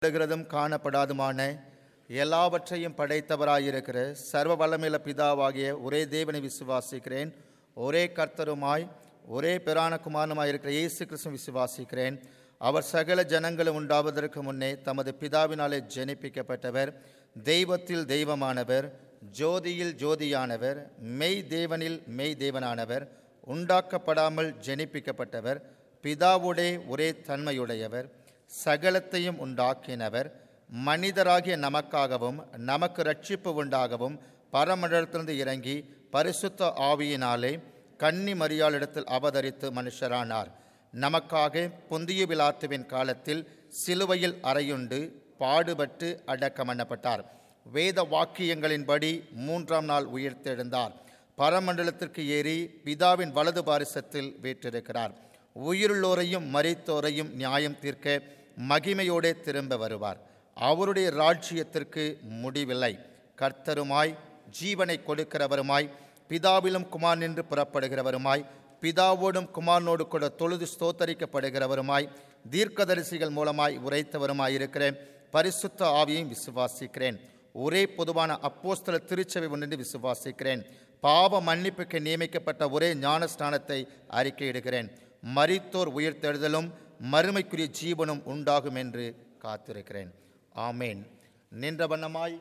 காணப்படுகிறதும் காணப்படாதுமான எல்லாவற்றையும் படைத்தவராயிருக்கிற சர்வ வல்லமையுள்ள பிதாவாகிய ஒரே தேவனை விசுவாசிக்கிறேன் ஒரே கர்த்தருமாய் ஒரே பிரான குமாரனுமாய் இருக்கிற இயேசு கிறிஸ்துவை விசுவாசிக்கிறேன் அவர் சகல ஜனங்களும் உண்டாவதற்கு முன்னே தமது பிதாவினாலே ஜெனிப்பிக்கப்பட்டவர் தெய்வத்தில் தெய்வமானவர் ஜோதியில் ஜோதியானவர் மெய் தேவனில் மெய் தேவனானவர் உண்டாக்கப்படாமல் ஜெனிப்பிக்கப்பட்டவர் பிதாவுடே ஒரே தன்மையுடையவர் சகலத்தையும் உண்டாக்கினவர் மனிதராகிய நமக்காகவும் நமக்கு ரட்சிப்பு உண்டாகவும் பரமண்டலத்திலிருந்து இறங்கி பரிசுத்த ஆவியினாலே கன்னி மரியாளிடத்தில் அவதரித்து மனுஷரானார் நமக்காக புந்திய விழாத்துவின் காலத்தில் சிலுவையில் அறையுண்டு பாடுபட்டு அடக்கமண்ணப்பட்டார் வேத வாக்கியங்களின்படி மூன்றாம் நாள் உயிர்த்தெழுந்தார் பரமண்டலத்திற்கு ஏறி பிதாவின் வலது பாரிசத்தில் வீற்றிருக்கிறார் உயிருள்ளோரையும் மரித்தோரையும் நியாயம் தீர்க்க மகிமையோடே திரும்ப வருவார் அவருடைய ராஜ்யத்திற்கு முடிவில்லை கர்த்தருமாய் ஜீவனை கொடுக்கிறவருமாய் பிதாவிலும் குமார் நின்று புறப்படுகிறவருமாய் பிதாவோடும் குமாரனோடு கூட தொழுது ஸ்தோத்தரிக்கப்படுகிறவருமாய் தீர்க்கதரிசிகள் மூலமாய் உரைத்தவருமாய் இருக்கிறேன் பரிசுத்த ஆவியையும் விசுவாசிக்கிறேன் ஒரே பொதுவான அப்போஸ்தல திருச்சபை ஒன்று விசுவாசிக்கிறேன் பாவ மன்னிப்புக்கு நியமிக்கப்பட்ட ஒரே ஞானஸ்நானத்தை அறிக்கையிடுகிறேன் மரித்தோர் உயிர்த்தெழுதலும் மறுமைக்குரிய ஜீவனும் உண்டாகும் என்று காத்திருக்கிறேன் ஆமேன் நின்ற வண்ணமாய்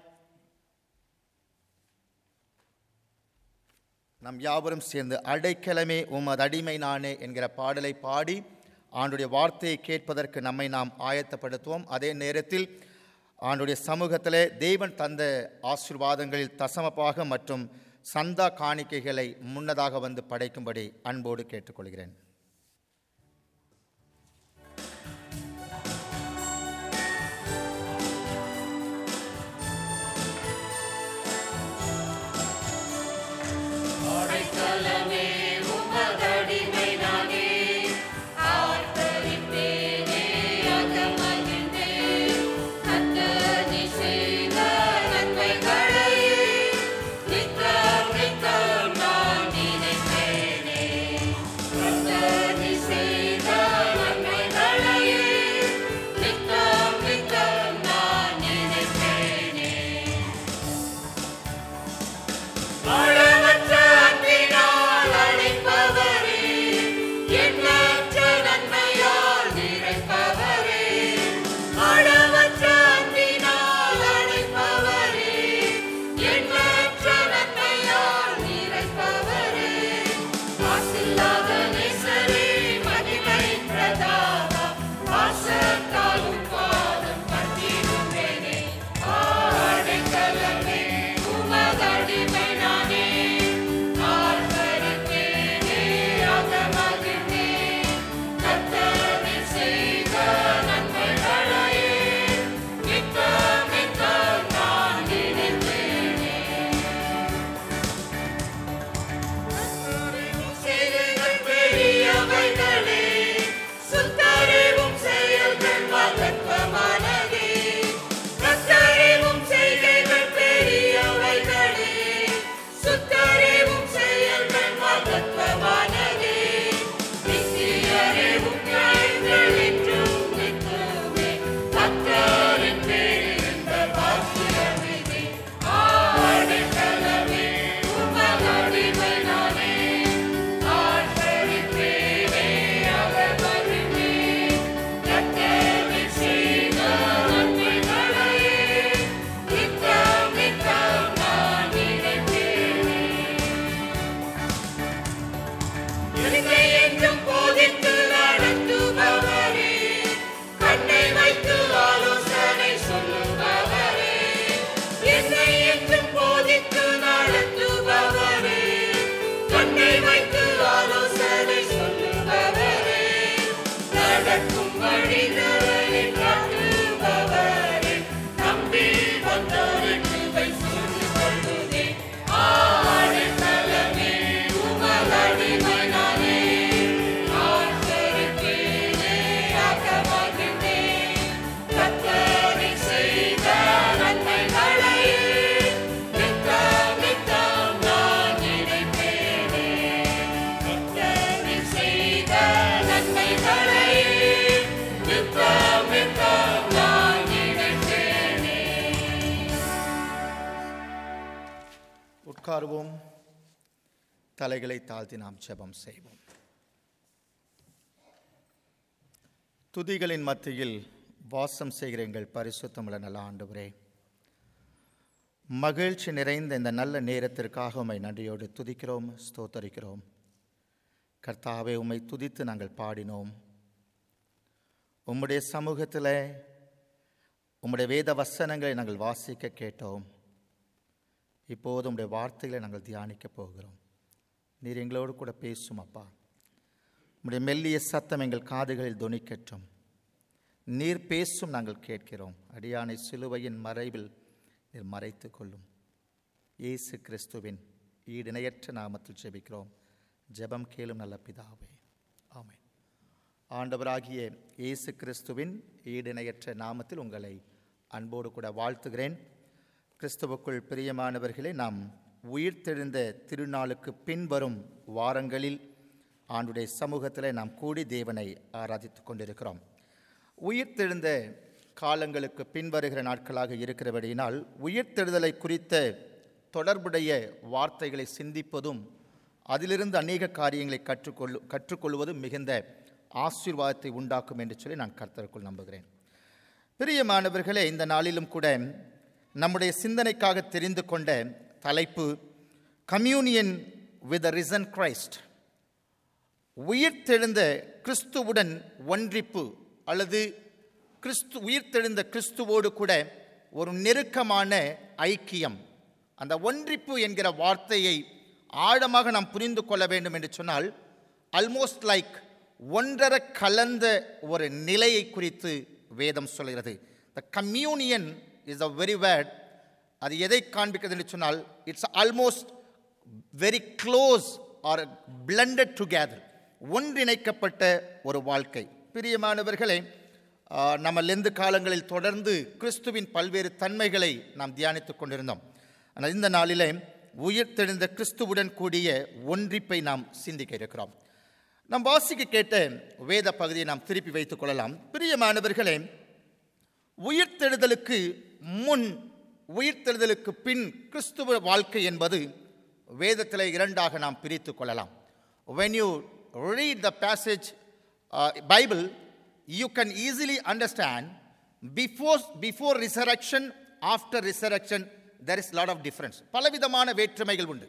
நம் யாவரும் சேர்ந்து அடைக்கலமே உமது அடிமை நானே என்கிற பாடலை பாடி ஆண்டுடைய வார்த்தையை கேட்பதற்கு நம்மை நாம் ஆயத்தப்படுத்துவோம் அதே நேரத்தில் ஆண்டுடைய சமூகத்திலே தேவன் தந்த ஆசீர்வாதங்களில் தசமபாக மற்றும் சந்தா காணிக்கைகளை முன்னதாக வந்து படைக்கும்படி அன்போடு கேட்டுக்கொள்கிறேன் அடைக்கலமே உமதடிமை நானே ஆர்ப்பரிப்பேனே அகமகிழ்ந்தே கத்தனி செய்த நன்மைகளை நித்தம் நித்தம் நான் நினைப்பேனே கத்தனி உட்காருவோம் தலைகளை தாழ்த்தி நாம் ஜெபம் செய்வோம் துதிகளின் மத்தியில் வாசம் செய்கிற எங்கள் பரிசுத்தமுள்ள நல்ல ஆண்டவரே மகிழ்ச்சி நிறைந்த இந்த நல்ல நேரத்திற்காக உம்மை நன்றியோடு துதிக்கிறோம் ஸ்தோத்தரிக்கிறோம் கர்த்தாவே உம்மை துதித்து நாங்கள் பாடினோம் உம்முடைய சமூகத்தில் உம்முடைய வேத வசனங்களை நாங்கள் வாசிக்க கேட்டோம் இப்போது உம்முடைய வார்த்தைகளை நாங்கள் தியானிக்க போகிறோம் நீர் எங்களோடு கூட பேசும் அப்பா உம்முடைய மெல்லிய சத்தம் எங்கள் காதுகளில் தொனிக்கட்டும் நீர் பேசும் நாங்கள் கேட்கிறோம் அடியானை சிலுவையின் மறைவில் நீர் மறைத்து கொள்ளும் இயேசு கிறிஸ்துவின் ஈடிணையற்ற நாமத்தில் ஜெபிக்கிறோம் ஜெபம் கேளும் நல்ல பிதாவே ஆமென் ஆண்டவராகிய இயேசு கிறிஸ்துவின் ஈடிணையற்ற நாமத்தில் உங்களை அன்போடு கூட வாழ்த்துகிறேன் கிறிஸ்துவுக்குள் பிரியமானவர்களே நாம் உயிர்த்தெழுந்த திருநாளுக்கு பின்வரும் வாரங்களில் ஆண்டுடைய சமூகத்தில் நாம் கூடி தேவனை ஆராதித்து கொண்டிருக்கிறோம் உயிர்த்தெழுந்த காலங்களுக்கு பின்வருகிற நாட்களாக இருக்கிறபடியினால் உயிர்த்தெழுதலை குறித்த தொடர்புடைய வார்த்தைகளை சிந்திப்பதும் அதிலிருந்து அநேக காரியங்களை கற்றுக்கொள்ளு கற்றுக்கொள்வதும் மிகுந்த ஆசீர்வாதத்தை உண்டாக்கும் என்று சொல்லி நான் கர்த்தருக்குள் நம்புகிறேன் பிரியமானவர்களே இந்த நாளிலும் கூட நம்முடைய சிந்தனைக்காக தெரிந்து கொண்ட தலைப்பு கம்யூனியன் வித் ரிசன் கிரைஸ்ட் உயிர்த்தெழுந்த கிறிஸ்துவுடன் ஒன்றிப்பு அல்லது கிறிஸ்து உயிர்த்தெழுந்த கிறிஸ்துவோடு கூட ஒரு நெருக்கமான ஐக்கியம் அந்த ஒன்றிப்பு என்கிற வார்த்தையை ஆழமாக நாம் புரிந்து கொள்ள வேண்டும் என்று சொன்னால் ஆல்மோஸ்ட் லைக் ஒன்றர கலந்த ஒரு நிலையை குறித்து வேதம் சொல்கிறது the communion is a very word அது எதை காண்பிக்கிறது என்று சொன்னால் it's almost very close or blended together ஒன்றிணைக்கப்பட்ட ஒரு வாழ்க்கை பிரியமானவர்களே ஆ, நம்ம லெந்து காலங்களில் தொடர்ந்து கிறிஸ்துவின் பல்வேறு தன்மைகளை நாம் தியானித்துக் கொண்டிருந்தோம் ஆனால் இந்த நாளிலே உயிர்த்தெழுந்த கிறிஸ்துவுடன் கூடிய ஒன்றிப்பை நாம் சிந்திக்க இருக்கிறோம் நாம் வாசிக்க கேட்ட வேத பகுதியை நாம் திருப்பி வைத்துக் கொள்ளலாம் பிரியமானவர்களே உயிர்த்தெழுதலுக்கு முன் உயிர்த்தெழுதலுக்கு பின் கிறிஸ்துவ வாழ்க்கை என்பது வேதத்தில் இரண்டாக நாம் பிரித்து கொள்ளலாம் when you read the passage uh, bible you can easily understand before before resurrection after resurrection there is lot of difference பலவிதமான வேற்றுமைகள் உண்டு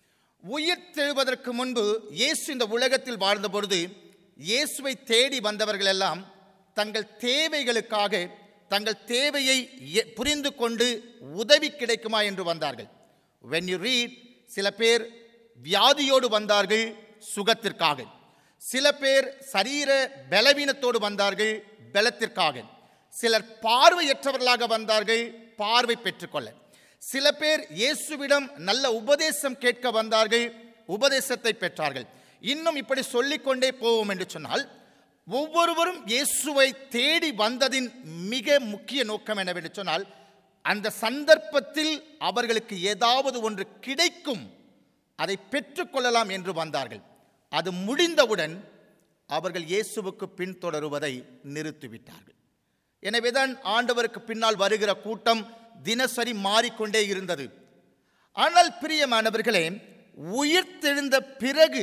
உயிர்த்தெழுவதற்கு முன்பு இயேசு இந்த உலகத்தில் வாழ்ந்த பொழுது இயேசுவை தேடி வந்தவர்கள் எல்லாம் தங்கள் தேவைகளுக்காக தங்கள் தேவையை எ- புரிந்து கொண்டு உதவி கிடைக்குமா என்று வந்தார்கள் when you read சில பேர் வியாதியோடு வந்தார்கள் சுகத்திற்காக சில பேர் சரீர பலவீனத்தோடு வந்தார்கள் பலத்திற்காக சிலர் பார்வையற்றவர்களாக வந்தார்கள் பார்வை பெற்றுக்கொள்ள சில பேர் இயேசுவிடம் நல்ல உபதேசம் கேட்க வந்தார்கள் உபதேசத்தை பெற்றார்கள் இன்னும் இப்படி சொல்லிக்கொண்டே போவோம் என்று சொன்னால் ஒவ்வொருவரும் இயேசுவை தேடி வந்ததின் மிக முக்கிய நோக்கம் என்னவென்று சொன்னால் அந்த சந்தர்ப்பத்தில் அவர்களுக்கு ஏதாவது ஒன்று கிடைக்கும் அதை பெற்றுக்கொள்ளலாம் என்று வந்தார்கள் அது முடிந்தவுடன் அவர்கள் இயேசுவுக்கு பின்தொடருவதை நிறுத்திவிட்டார்கள் எனவேதான் ஆண்டவருக்கு பின்னால் வருகிற கூட்டம் தினசரி மாறிக்கொண்டே இருந்தது ஆனால் பிரியமானவர்களே உயிர்த்தெழுந்த பிறகு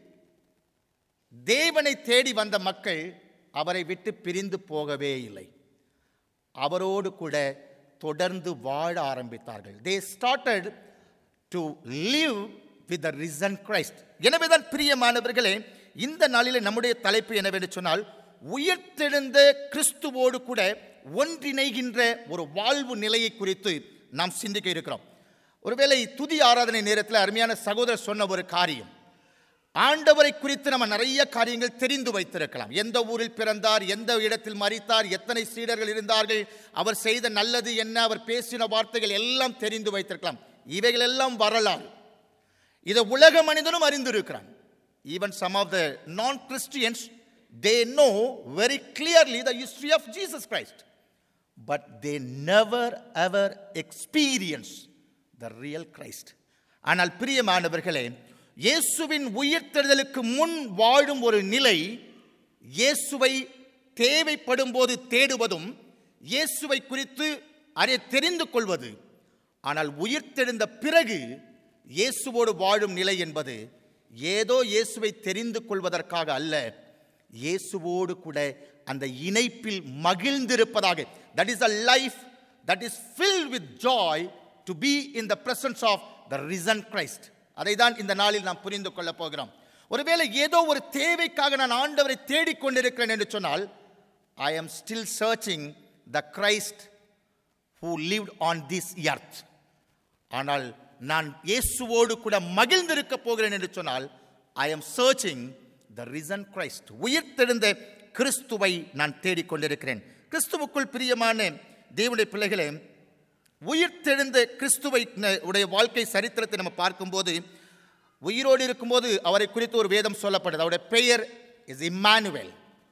தேவனை தேடி வந்த மக்கள் அவரை விட்டு பிரிந்து போகவே இல்லை அவரோடு கூட தொடர்ந்து வாழ ஆரம்பித்தார்கள் they started to live with the risen Christ எனவேதான் பிரியமானவர்களே இந்த நாளிலே நம்முடைய தலைப்பு என்னவென்று சொன்னால் உயிர்த்தெழுந்த கிறிஸ்துவோடு கூட ஒன்றிணைகின்ற ஒரு வாழ்வு நிலையை குறித்து நாம் சிந்திக்க இருக்கிறோம் ஒருவேளை துதி ஆராதனை நேரத்தில் அருமையான சகோதரர் சொன்ன ஒரு காரியம் ஆண்டவரை குறித்து நம்ம நிறைய காரியங்கள் தெரிந்து வைத்திருக்கலாம் எந்த ஊரில் பிறந்தார் எந்த இடத்தில் மறித்தார் எத்தனை சீடர்கள் இருந்தார்கள் அவர் செய்த நல்லது என்ன அவர் பேசின வார்த்தைகள் எல்லாம் தெரிந்து வைத்திருக்கலாம் இவைகள் எல்லாம் வரலாறு இதை உலக மனிதனும் அறிந்திருக்கிறான் even some of the non Christians they know very clearly the history of Jesus Christ but they never ever experience the real Christ ஆனால் பிரியமானவர்களே இயேசுவின் உயிர்த்தெழுதலுக்கு முன் வாழும் ஒரு நிலை இயேசுவை தேவைப்படும் போது தேடுவதும் இயேசுவை குறித்து அதை தெரிந்து கொள்வது ஆனால் உயிர்த்தெழுந்த பிறகு இயேசுவோடு வாழும் நிலை என்பது ஏதோ இயேசுவை தெரிந்து கொள்வதற்காக அல்ல இயேசுவோடு கூட அந்த இணைப்பில் மகிழ்ந்திருப்பதாக that is a life that is fill with joy to be in the presence of the risen Christ அதை தான் இந்த நாளில் நாம் புரிந்து கொள்ளப் போகிறோம் ஒருவேளை ஏதோ ஒரு தேவைக்காக நான் ஆண்டவரை தேடிக்கொண்டிருக்கிறேன் என்று சொன்னால் I am still searching the Christ who lived on this earth ஆனால் நான் இயேசுவோடு கூட மகிழ்ந்திருக்க போகிறேன் என்று சொன்னால் I am searching the risen Christ உயிர்த்தெழுந்த கிறிஸ்துவை நான் தேடிக்கொண்டிருக்கிறேன் கிறிஸ்துவுக்குள் பிரியமான தேவனுடைய பிள்ளைகளே உயிர்த்தெழுந்த கிறிஸ்துவை ந- உடைய வாழ்க்கை சரித்திரத்தை நம்ம பார்க்கும்போது உயிரோடு இருக்கும்போது அவரை குறித்து ஒரு வேதம் சொல்லப்படுது அவருடைய பெயர் இஸ் இம்மானுவேல்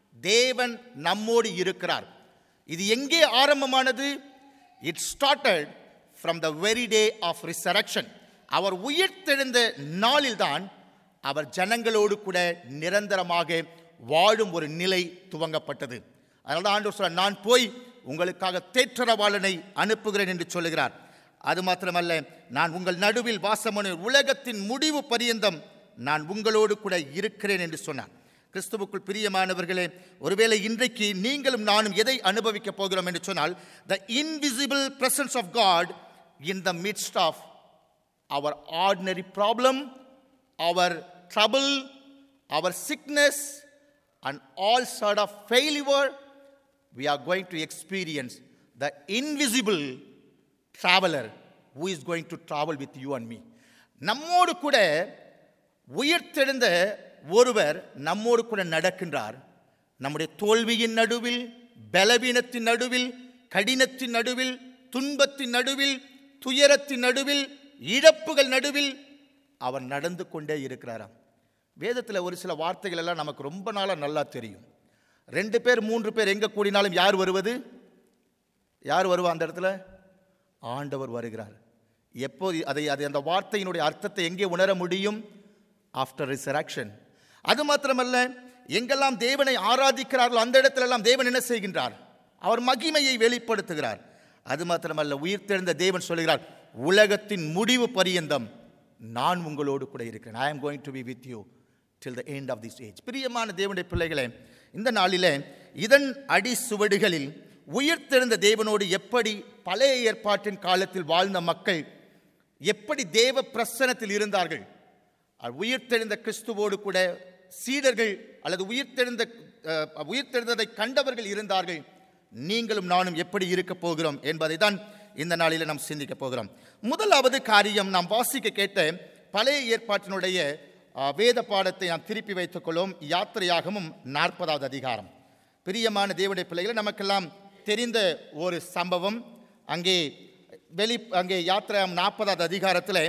தேவன் நம்மோடு இருக்கிறார் இது எங்கே ஆரம்பமானது it started from the very day of resurrection அவர் உயிர்த்தெழுந்த நாளில்தான் அவர் ஜனங்களோடு கூட நிரந்தரமாக வாழும் ஒரு நிலை துவங்கப்பட்டது அதனால தான் ஆண்டவர் சொல்றார் நான் போய் உங்களுக்காக தேற்றரவாளனை அனுப்புகிறேன் என்று சொல்லுகிறார் அது மாத்திரமல்ல நான் உங்கள் நடுவில் வாசமனு உலகத்தின் முடிவு பரியந்தம் நான் உங்களோடு கூட இருக்கிறேன் என்று சொன்னார் கிறிஸ்துவுக்குள் பிரியமானவர்களே ஒருவேளை இன்றைக்கு நீங்களும் நானும் எதை அனுபவிக்க போகிறோம் என்று சொன்னால் the invisible presence of God in the midst of our ordinary problem, our trouble, our sickness, and all sort of failure, we are going to experience the invisible traveler who is going to travel with you and me. நம்மோடு கூட உயிர்த்தெழுந்த ஒருவர் நம்மோடு கூட நடக்கின்றார் நம்முடைய தோல்வியின் நடுவில் பலவீனத்தின் நடுவில் கடினத்தின் நடுவில் துன்பத்தின் நடுவில் துயரத்தின் நடுவில் இழப்புகள் நடுவில் அவர் நடந்து கொண்டே இருக்கிறாராம் வேதத்தில் ஒரு சில வார்த்தைகள் எல்லாம் நமக்கு ரொம்ப நாளாக நல்லா தெரியும் ரெண்டு பேர் மூன்று பேர் எங்கே கூடினாலும் யார் வருவது யார் வருவா அந்த இடத்துல ஆண்டவர் வருகிறார் எப்போது அதை அதை அந்த வார்த்தையினுடைய அர்த்தத்தை எங்கே உணர முடியும் ஆஃப்டர் ரிசரக்ஷன் அது மாத்திரமல்ல எங்கெல்லாம் தேவனை ஆராதிக்கிறார்களோ அந்த இடத்திலெல்லாம் தேவன் என்ன செய்கின்றார் அவர் மகிமையை வெளிப்படுத்துகிறார் அது மாத்திரமல்ல உயிர்த்தெழுந்த தேவன் சொல்கிறார் உலகத்தின் முடிவு பரியந்தம் நான் உங்களோடு கூட இருக்கிறேன் I am going to be with you till the end of this age பிரியமான தேவனுடைய பிள்ளைகளே இந்த நாளிலே இதன் அடி சுவடுகளில் உயிர்த்தெழுந்த தேவனோடு எப்படி பழைய ஏற்பாட்டின் காலத்தில் வாழ்ந்த மக்கள் எப்படி தேவ பிரசனத்தில் இருந்தார்கள் அஹ் உயிர்த்தெழுந்த கிறிஸ்துவோடு கூட சீடர்கள் அல்லது உயிர்த்தெழுந்த அஹ், உயிர்த்தெழுந்ததை கண்டவர்கள் இருந்தார்கள் நீங்களும் நானும் எப்படி இருக்க போகிறோம் என்பதை தான் இந்த நாளில் நாம் சிந்திக்க போகிறோம் முதலாவது காரியம் நாம் வாசிக்க கேட்ட பழைய ஏற்பாட்டினுடைய அஹ், வேத பாடத்தை நாம் திருப்பி வைத்துக் கொள்வோம் யாத்திரையாகமும் நாற்பதாவது அதிகாரம் பிரியமான தேவனுடைய பிள்ளைகளை நமக்கெல்லாம் தெரிந்த ஒரு சம்பவம் அங்கே வெளி அங்கே யாத்திரை நாற்பதாவது அதிகாரத்தில்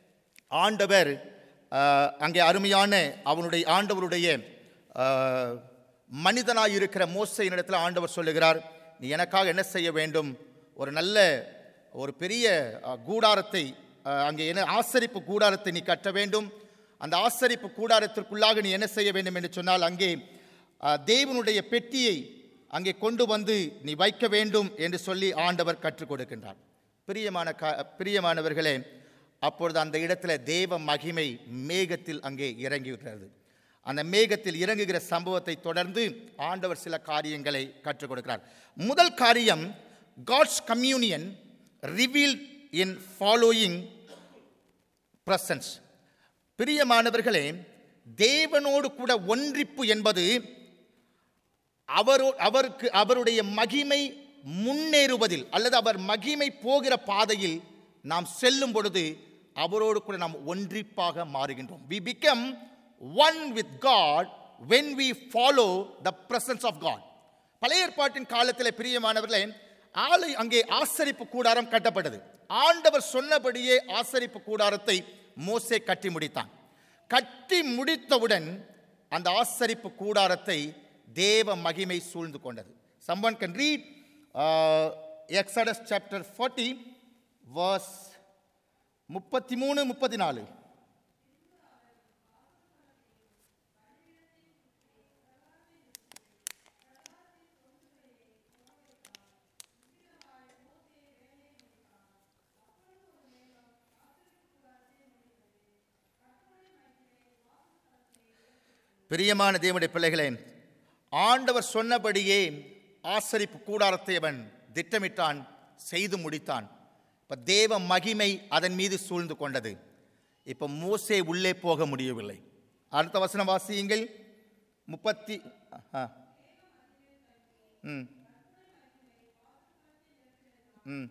ஆண்டவர் அஹ், அங்கே அருமையான அவனுடைய ஆண்டவருடைய அஹ், மனிதனாய் இருக்கிற மோசையினிடத்தில் ஆண்டவர் சொல்லுகிறார் நீ எனக்காக என்ன செய்ய வேண்டும் ஒரு நல்ல ஒரு பெரிய அஹ், கூடாரத்தை அஹ், அங்கே என்ன ஆசரிப்பு கூடாரத்தை நீ கட்ட வேண்டும் அந்த ஆசரிப்பு கூடாரத்திற்குள்ளாக நீ என்ன செய்ய வேண்டும் என்று சொன்னால் அங்கே அஹ், தேவனுடைய பெட்டியை அங்கே கொண்டு வந்து நீ வைக்க வேண்டும் என்று சொல்லி ஆண்டவர் கற்றுக் கொடுக்கின்றார் பிரியமான க பிரியமானவர்களே அப்பொழுது அந்த இடத்துல தேவ மகிமை மேகத்தில் அங்கே இறங்குகிறது அந்த மேகத்தில் இறங்குகிற சம்பவத்தை தொடர்ந்து ஆண்டவர் சில காரியங்களை கற்றுக் கொடுக்கிறார் முதல் காரியம் God's communion reveal in following presence பிரியமானவர்களே தேவனோடு கூட ஒன்றிப்பு என்பது அவரோ அவருக்கு அவருடைய மகிமை முன்னேறுவதில் அல்லது அவர் மகிமை போகிற பாதையில் நாம் செல்லும் பொழுது அவரோடு கூட நாம் ஒன்றிப்பாக மாறுகின்றோம் we become one with god when we follow the presence of god பழைய ஏற்பாட்டின் காலத்தில் பிரியமானவர்களே ஆலை அங்கே ஆசரிப்பு கூடாரம் கட்டப்பட்டது ஆண்டவர் சொன்னபடியே ஆசரிப்பு கூடாரத்தை மோசே கட்டி முடித்தான் கட்டி முடித்தவுடன் அந்த ஆசரிப்பு கூடாரத்தை தேவ மகிமை சூழ்ந்து கொண்டது someone can read Exodus chapter forty verse முப்பத்தி மூணு முப்பத்தி நாலு பிரியமான தேவனுடைய பிள்ளைகளே ஆண்டவர் சொன்னபடியே ஆசரிப்பு கூடாரத்தை அவன் திட்டமிட்டான் செய்து முடித்தான் இப்ப தேவ மகிமை அதன் மீது சூழ்ந்து கொண்டது இப்ப மோசே உள்ளே போக முடியவில்லை அடுத்த வசனம் வாசியுங்கள் முப்பத்தி ஆ. ம் ம்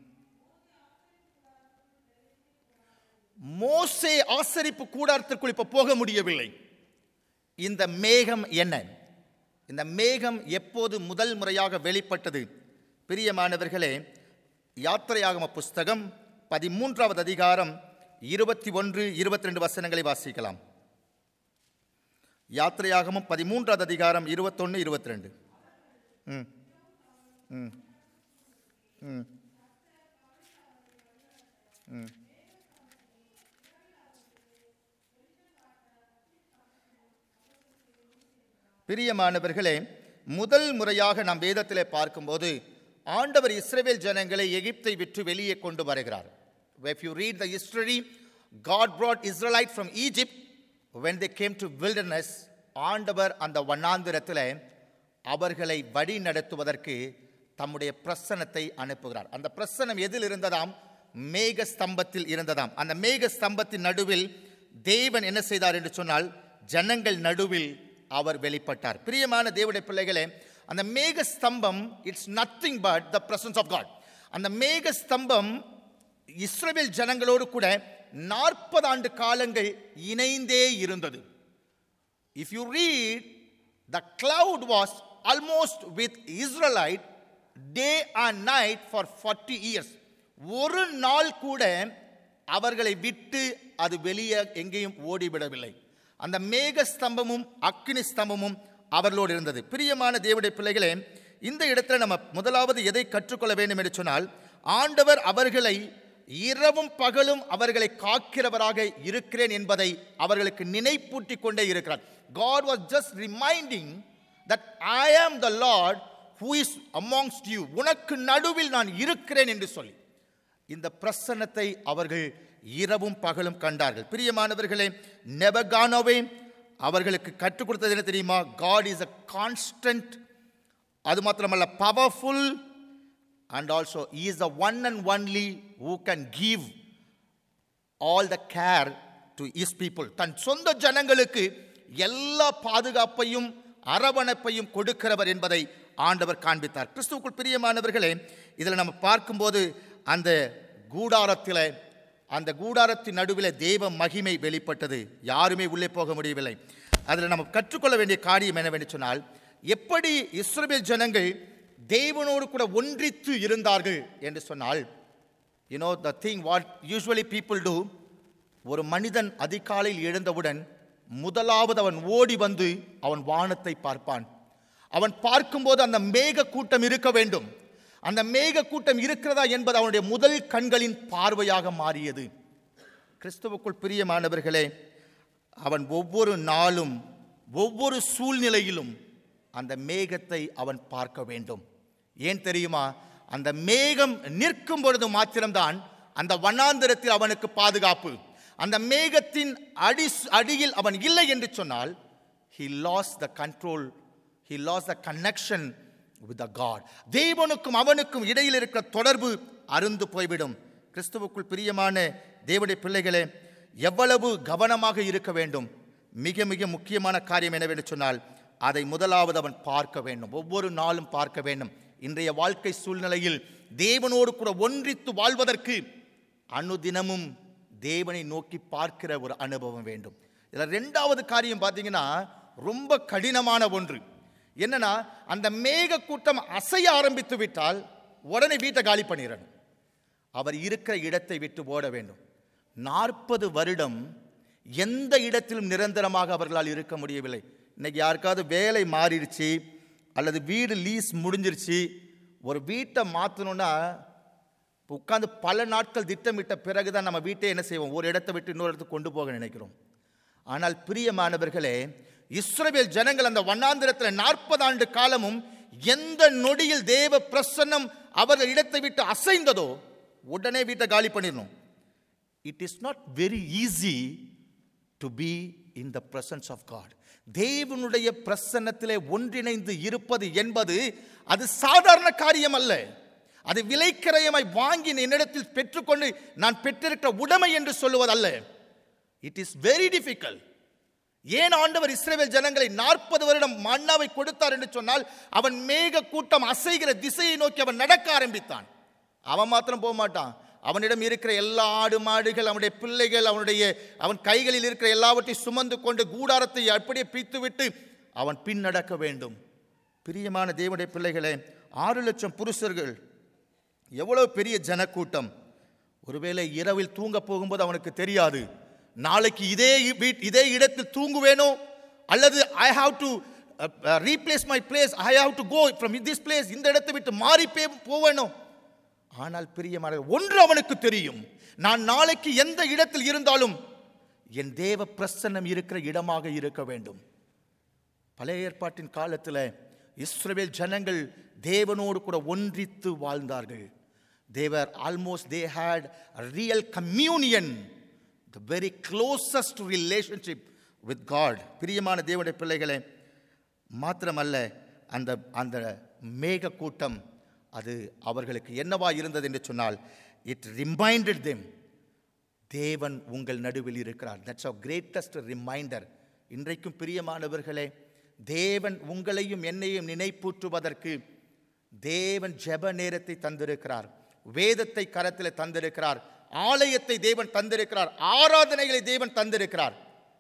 மோசே ஆசரிப்பு கூடாரத்திற்குள் இப்ப போக முடியவில்லை இந்த மேகம் என்ன இந்த மேகம் எப்போது முதல் முறையாக வெளிப்பட்டது பிரியமானவர்களே யாத்திரையாகம புஸ்தகம் பதிமூன்றாவது அதிகாரம் இருபத்தி ஒன்று இருபத்தி ரெண்டு வசனங்களை வாசிக்கலாம் யாத்திரையாகமம் பதிமூன்றாவது அதிகாரம் இருபத்தொன்று இருபத்தி ரெண்டு ம் ம் ம் ம் பிரியமானவர்களே முதல் முறையாக நாம் வேதத்திலே பார்க்கும்போது ஆண்டவர் இஸ்ரவேல் ஜனங்களை எகிப்தை விட்டு வெளியே கொண்டு வருகிறார் if you read the history god brought israelite from egypt when they came to wilderness ஆண்டவர் அந்த வண்ணாந்திரத்தில் அவர்களை வழி நடத்துவதற்கு தம்முடைய பிரசனத்தை அனுப்புகிறார் அந்த பிரசனம் எதில் இருந்ததாம் மேக ஸ்தம்பத்தில் இருந்ததாம் அந்த மேக ஸ்தம்பத்தின் நடுவில் தேவன் என்ன செய்தார் என்று சொன்னால் ஜனங்கள் நடுவில் அவர் வெளிப்பட்டார் பிரியமான தேவனுடைய பிள்ளைகளே அந்த மேக ஸ்தம்பம் it's nothing but the presence of God அந்த மேக ஸ்தம்பம் இஸ்ரவேல் ஜனங்களோடு கூட நாற்பது ஆண்டு காலங்கள் இணைந்தே இருந்தது If you read, the cloud was almost with Israelite day and night for 40 years. ஒரு நாள் கூட அவர்களை விட்டு அது வெளியே எங்கேயும் ஓடிவிடவில்லை அந்த மேக ஸ்தம்பமும் அக்னி ஸ்தம்பமும் அவர்களோடு இருந்தது பிரியமான தேவனுடைய பிள்ளைகளே இந்த இடத்துல நம்ம முதலாவது எதை கற்றுக்கொள்ள வேண்டும் என்று சொன்னால் ஆண்டவர் அவர்களை இரவும் பகலும் அவர்களை காக்கிறவராக இருக்கிறேன் என்பதை அவர்களுக்கு நினைப்பூட்டிக் கொண்டே இருக்கிறார் God was just reminding that I am the Lord who is amongst you உனக்கு நடுவில் நான் இருக்கிறேன் என்று சொல்லி இந்த பிரசன்னத்தை அவர்கள் இரவும் பகலும் கண்டார்கள் பிரியமானவர்களே நெபகானோவே அவர்களுக்கு கற்றுக் கொடுத்தது என்ன தெரியுமா காட் இஸ் அ கான்ஸ்டன்ட் அது மாத்திரமல்ல powerful and also is the one and only who can give all the care to is people தன் சொந்த ஜனங்களுக்கு எல்லா பாதுகாப்பையும் அரவணைப்பையும் கொடுக்கிறவர் என்பதை ஆண்டவர் காண்பித்தார் கிறிஸ்துவுக்குள் பிரியமானவர்களே இதில் நம்ம பார்க்கும்போது அந்த கூடாரத்தில் அந்த கூடாரத்தின் நடுவில் தேவ மகிமை வெளிப்பட்டது யாருமே உள்ளே போக முடியவில்லை அதில் நம்ம கற்றுக்கொள்ள வேண்டிய காரியம் என்னவென்று சொன்னால் எப்படி இஸ்ரவேல் ஜனங்கள் தேவனோடு கூட ஒன்றித்து இருந்தார்கள் என்று சொன்னால் you know the thing what usually people do ஒரு மனிதன் அதிகாலையில் எழுந்தவுடன் முதலாவது அவன் ஓடி வந்து அவன் வானத்தை பார்ப்பான் அவன் பார்க்கும்போது அந்த மேக கூட்டம் இருக்க வேண்டும் அந்த மேக கூட்டம் இருக்கிறதா என்பது அவனுடைய முதல் கண்களின் பார்வையாக மாறியது கிறிஸ்துவுக்குள் பிரியமானவர்களே அவன் ஒவ்வொரு நாளும் ஒவ்வொரு சூழ்நிலையிலும் அந்த மேகத்தை அவன் பார்க்க வேண்டும் ஏன் தெரியுமா அந்த மேகம் நிற்கும் பொழுது மாத்திரம்தான் அந்த வண்ணாந்திரத்தில் அவனுக்கு பாதுகாப்பு அந்த மேகத்தின் அடி அடியில் அவன் இல்லை என்று சொன்னால் he lost the control he lost the connection with the god தேவனுக்கும் அவனுக்கும் இடையில் இருக்கிற தொடர்பு அருந்து போய்விடும் கிறிஸ்துவுக்குள் பிரியமான தேவனுடைய பிள்ளைகளே எவ்வளவு கவனமாக இருக்க வேண்டும் மிக மிக முக்கியமான காரியம் என்னவென்று சொன்னால் அதை முதலாவது அவன் பார்க்க வேண்டும் ஒவ்வொரு நாளும் பார்க்க வேண்டும் இன்றைய வாழ்க்கை சூழ்நிலையில் தேவனோடு கூட ஒன்றித்து வாழ்வதற்கு அனுதினமும் தேவனை நோக்கி பார்க்கிற ஒரு அனுபவம் வேண்டும் இதில் ரெண்டாவது காரியம் பார்த்தீங்கன்னா ரொம்ப கடினமான ஒன்று என்னன்னா அந்த மேக கூட்டம் அசைய ஆரம்பித்து விட்டால் உடனே வீட்டை காலி பண்ணிடணும் அவர் இருக்கிற இடத்தை விட்டு ஓட வேண்டும் நாற்பது வருடம் எந்த இடத்திலும் நிரந்தரமாக அவர்களால் இருக்க முடியவில்லை இன்னைக்கு யாருக்காவது வேலை மாறிடுச்சு அல்லது வீடு லீஸ் முடிஞ்சிருச்சு ஒரு வீட்டை மாற்றணும்னா உட்காந்து பல நாட்கள் திட்டமிட்ட பிறகு தான் நம்ம வீட்டை என்ன செய்வோம் ஒரு இடத்தை விட்டு இன்னொரு இடத்துக்கு கொண்டு போக நினைக்கிறோம் ஆனால் பிரியமானவர்களே இஸ்ரவேல் ஜனங்கள் அந்த வண்ணாந்திரத்தில் நாற்பது ஆண்டு காலமும் எந்த நொடியில் தேவ பிரசன்னம் அவர்கள் இடத்தை விட்டு அசைந்ததோ உடனே வீட்டை காலி பண்ணிடணும் it is not very easy to be in the presence of God தேவனுடைய பிரசன்னத்திலே ஒன்றிணைந்து இருப்பது என்பது அது சாதாரண காரியம் அல்ல அது விலைக்கிரயமாய் வாங்கி என்னிடத்தில் பெற்றுக்கொண்டு நான் பெற்றிருக்கிற உடைமை என்று சொல்லுவதல்ல இட் இஸ் வெரி டிஃபிகல்ட் ஏன் ஆண்டவர் இஸ்ரேல் ஜனங்களை நாற்பது வருடம் மன்னாவை கொடுத்தார் என்று சொன்னால் அவன் மேக கூட்டம் அசைகிற திசையை நோக்கி அவன் நடக்க ஆரம்பித்தான் அவன் மாத்திரம் போக மாட்டான் அவனிடம் இருக்கிற எல்லா ஆடு மாடுகள் அவனுடைய பிள்ளைகள் அவனுடைய அவன் கைகளில் இருக்கிற எல்லாவற்றையும் சுமந்து கொண்டு கூடாரத்தை அப்படியே பித்து விட்டு அவன் பின் நடக்க வேண்டும் பிரியமான தேவனுடைய பிள்ளைகளே ஆறு லட்சம் புருஷர்கள் எவ்வளவு பெரிய ஜனக்கூட்டம் ஒருவேளை இரவில் தூங்க போகும்போது அவனுக்கு தெரியாது நாளைக்கு இதே வீட் இதே இடத்தில் தூங்குவேனோ அல்லது I have to replace my place I have to go from this place இந்த இடத்தை விட்டு மாறி பே- போவேனோ ஆனால் பிரியமான ஒன்று அவனுக்கு தெரியும் நான் நாளைக்கு எந்த இடத்தில் இருந்தாலும் என் தேவ பிரசன்னம் இருக்கிற இடமாக இருக்க வேண்டும் பழைய ஏற்பாட்டின் காலத்தில் இஸ்ரவேல் ஜனங்கள் தேவனோடு கூட ஒன்றித்து வாழ்ந்தார்கள் they were almost they had real communion the very closest relationship with God பிரியமான தேவனுடைய பிள்ளைகளே மாத்திரமல்ல அந்த அந்த மேக கூட்டம் அது அவர்களுக்கு என்னவா இருந்தது என்று சொன்னால் இட் ரிமைண்டட் தெம் தேவன் உங்கள் நடுவில் இருக்கிறார் தட்ஸ் அ கிரேட்டஸ்ட் ரிமைண்டர் இன்றைக்கும் பிரியமானவர்களே தேவன் உங்களையும் என்னையும் நினைப்பூற்றுவதற்கு தேவன் ஜெப நேரத்தை தந்திருக்கிறார் வேதத்தை கரத்தில் தந்திருக்கிறார் ஆலயத்தை தேவன் தந்திருக்கிறார் ஆராதனைகளை தேவன் தந்திருக்கிறார்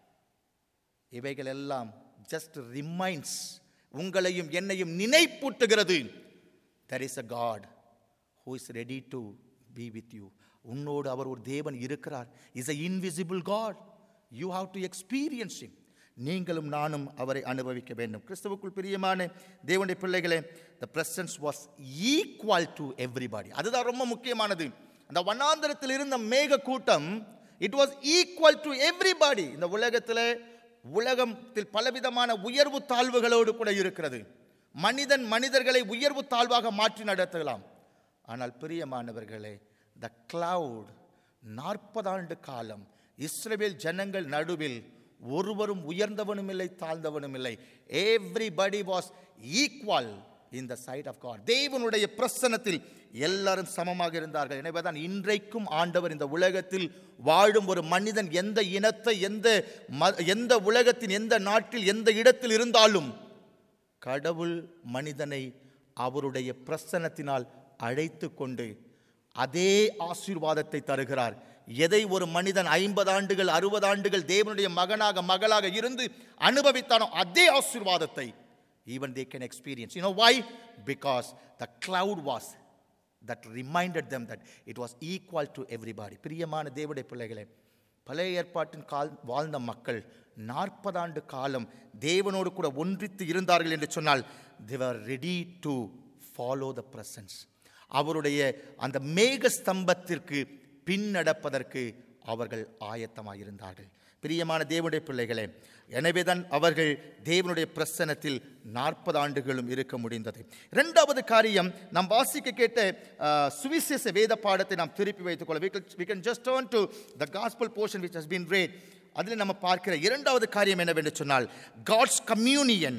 இவைகள் எல்லாம் ஜஸ்ட் ரிமைண்ட்ஸ் உங்களையும் என்னையும் நினைப்பூட்டுகிறது there is a God who is ready to be with you உன்னோடு அவர் ஒரு தேவன் இருக்கிறார் is a invisible God you have to experience him நீங்களும் நானும் அவரை அனுபவிக்க வேண்டும் கிறிஸ்துவுக்குள் பிரியமான தேவனுடைய பிள்ளைகளே the presence was equal to everybody அதுதான் ரொம்ப முக்கியமானது அந்த வண்ணாந்தரத்தில் இருந்த மேக கூட்டம் it was equal to everybody இந்த உலகத்தில் உலகத்தில் பலவிதமான உயர்வு தாழ்வுகளோடு கூட இருக்கிறது மனிதன் மனிதர்களை உயர்வு தாழ்வாக மாற்றி நடத்தலாம் ஆனால் பிரியமானவர்களே த கிளவுட் நாற்பது ஆண்டு காலம் இஸ்ரவேல் ஜனங்கள் நடுவில் ஒருவரும் உயர்ந்தவனும் இல்லை தாழ்ந்தவனும் இல்லை everybody was equal in the sight of God தேவனுடைய பிரசனத்தில் எல்லாரும் சமமாக இருந்தார்கள் எனவே தான் இன்றைக்கும் ஆண்டவர் இந்த உலகத்தில் வாழும் ஒரு மனிதன் எந்த இனத்தை எந்த ம- எந்த உலகத்தின் எந்த நாட்டில் எந்த இடத்தில் இருந்தாலும் கடவுள் மனிதனை அவருடைய பிரசன்னத்தினால் அழைத்து கொண்டு அதே ஆசீர்வாதத்தை தருகிறார் எதை ஒரு மனிதன் ஐம்பது ஆண்டுகள் அறுபது ஆண்டுகள் தேவனுடைய மகனாக மகளாக இருந்து அனுபவித்தானோ அதே ஆசீர்வாதத்தை even they can experience you know why because the cloud was that reminded them that it was equal to everybody பிரியமான தேவனுடைய பிள்ளைகளே பழைய ஏற்பாட்டின் கால் வாழ்ந்த மக்கள் நாற்பது ஆண்டு காலம் தேவனோடு கூட ஒன்றித்து இருந்தார்கள் என்று சொன்னால் they were ready to follow the presence அவருடைய அந்த மேக ஸ்தம்பத்திற்கு பின் நடப்பதற்கு அவர்கள் ஆயத்தமாக இருந்தார்கள் பிரியமான தேவனுடைய பிள்ளைகளே எனவேதான் அவர்கள் தேவனுடைய பிரசனத்தில் நாற்பது ஆண்டுகளும் இருக்க முடிந்தது இரண்டாவது காரியம் நாம் வாசிக்க கேட்ட அஹ், சுவிசேஷ வேத பாடத்தை நாம் திருப்பி வைத்துக் கொள்ள we can just turn to the gospel portion which has been read அதில் நம்ம பார்க்கிற இரண்டாவது காரியம் என்னவென்று சொன்னால் God's communion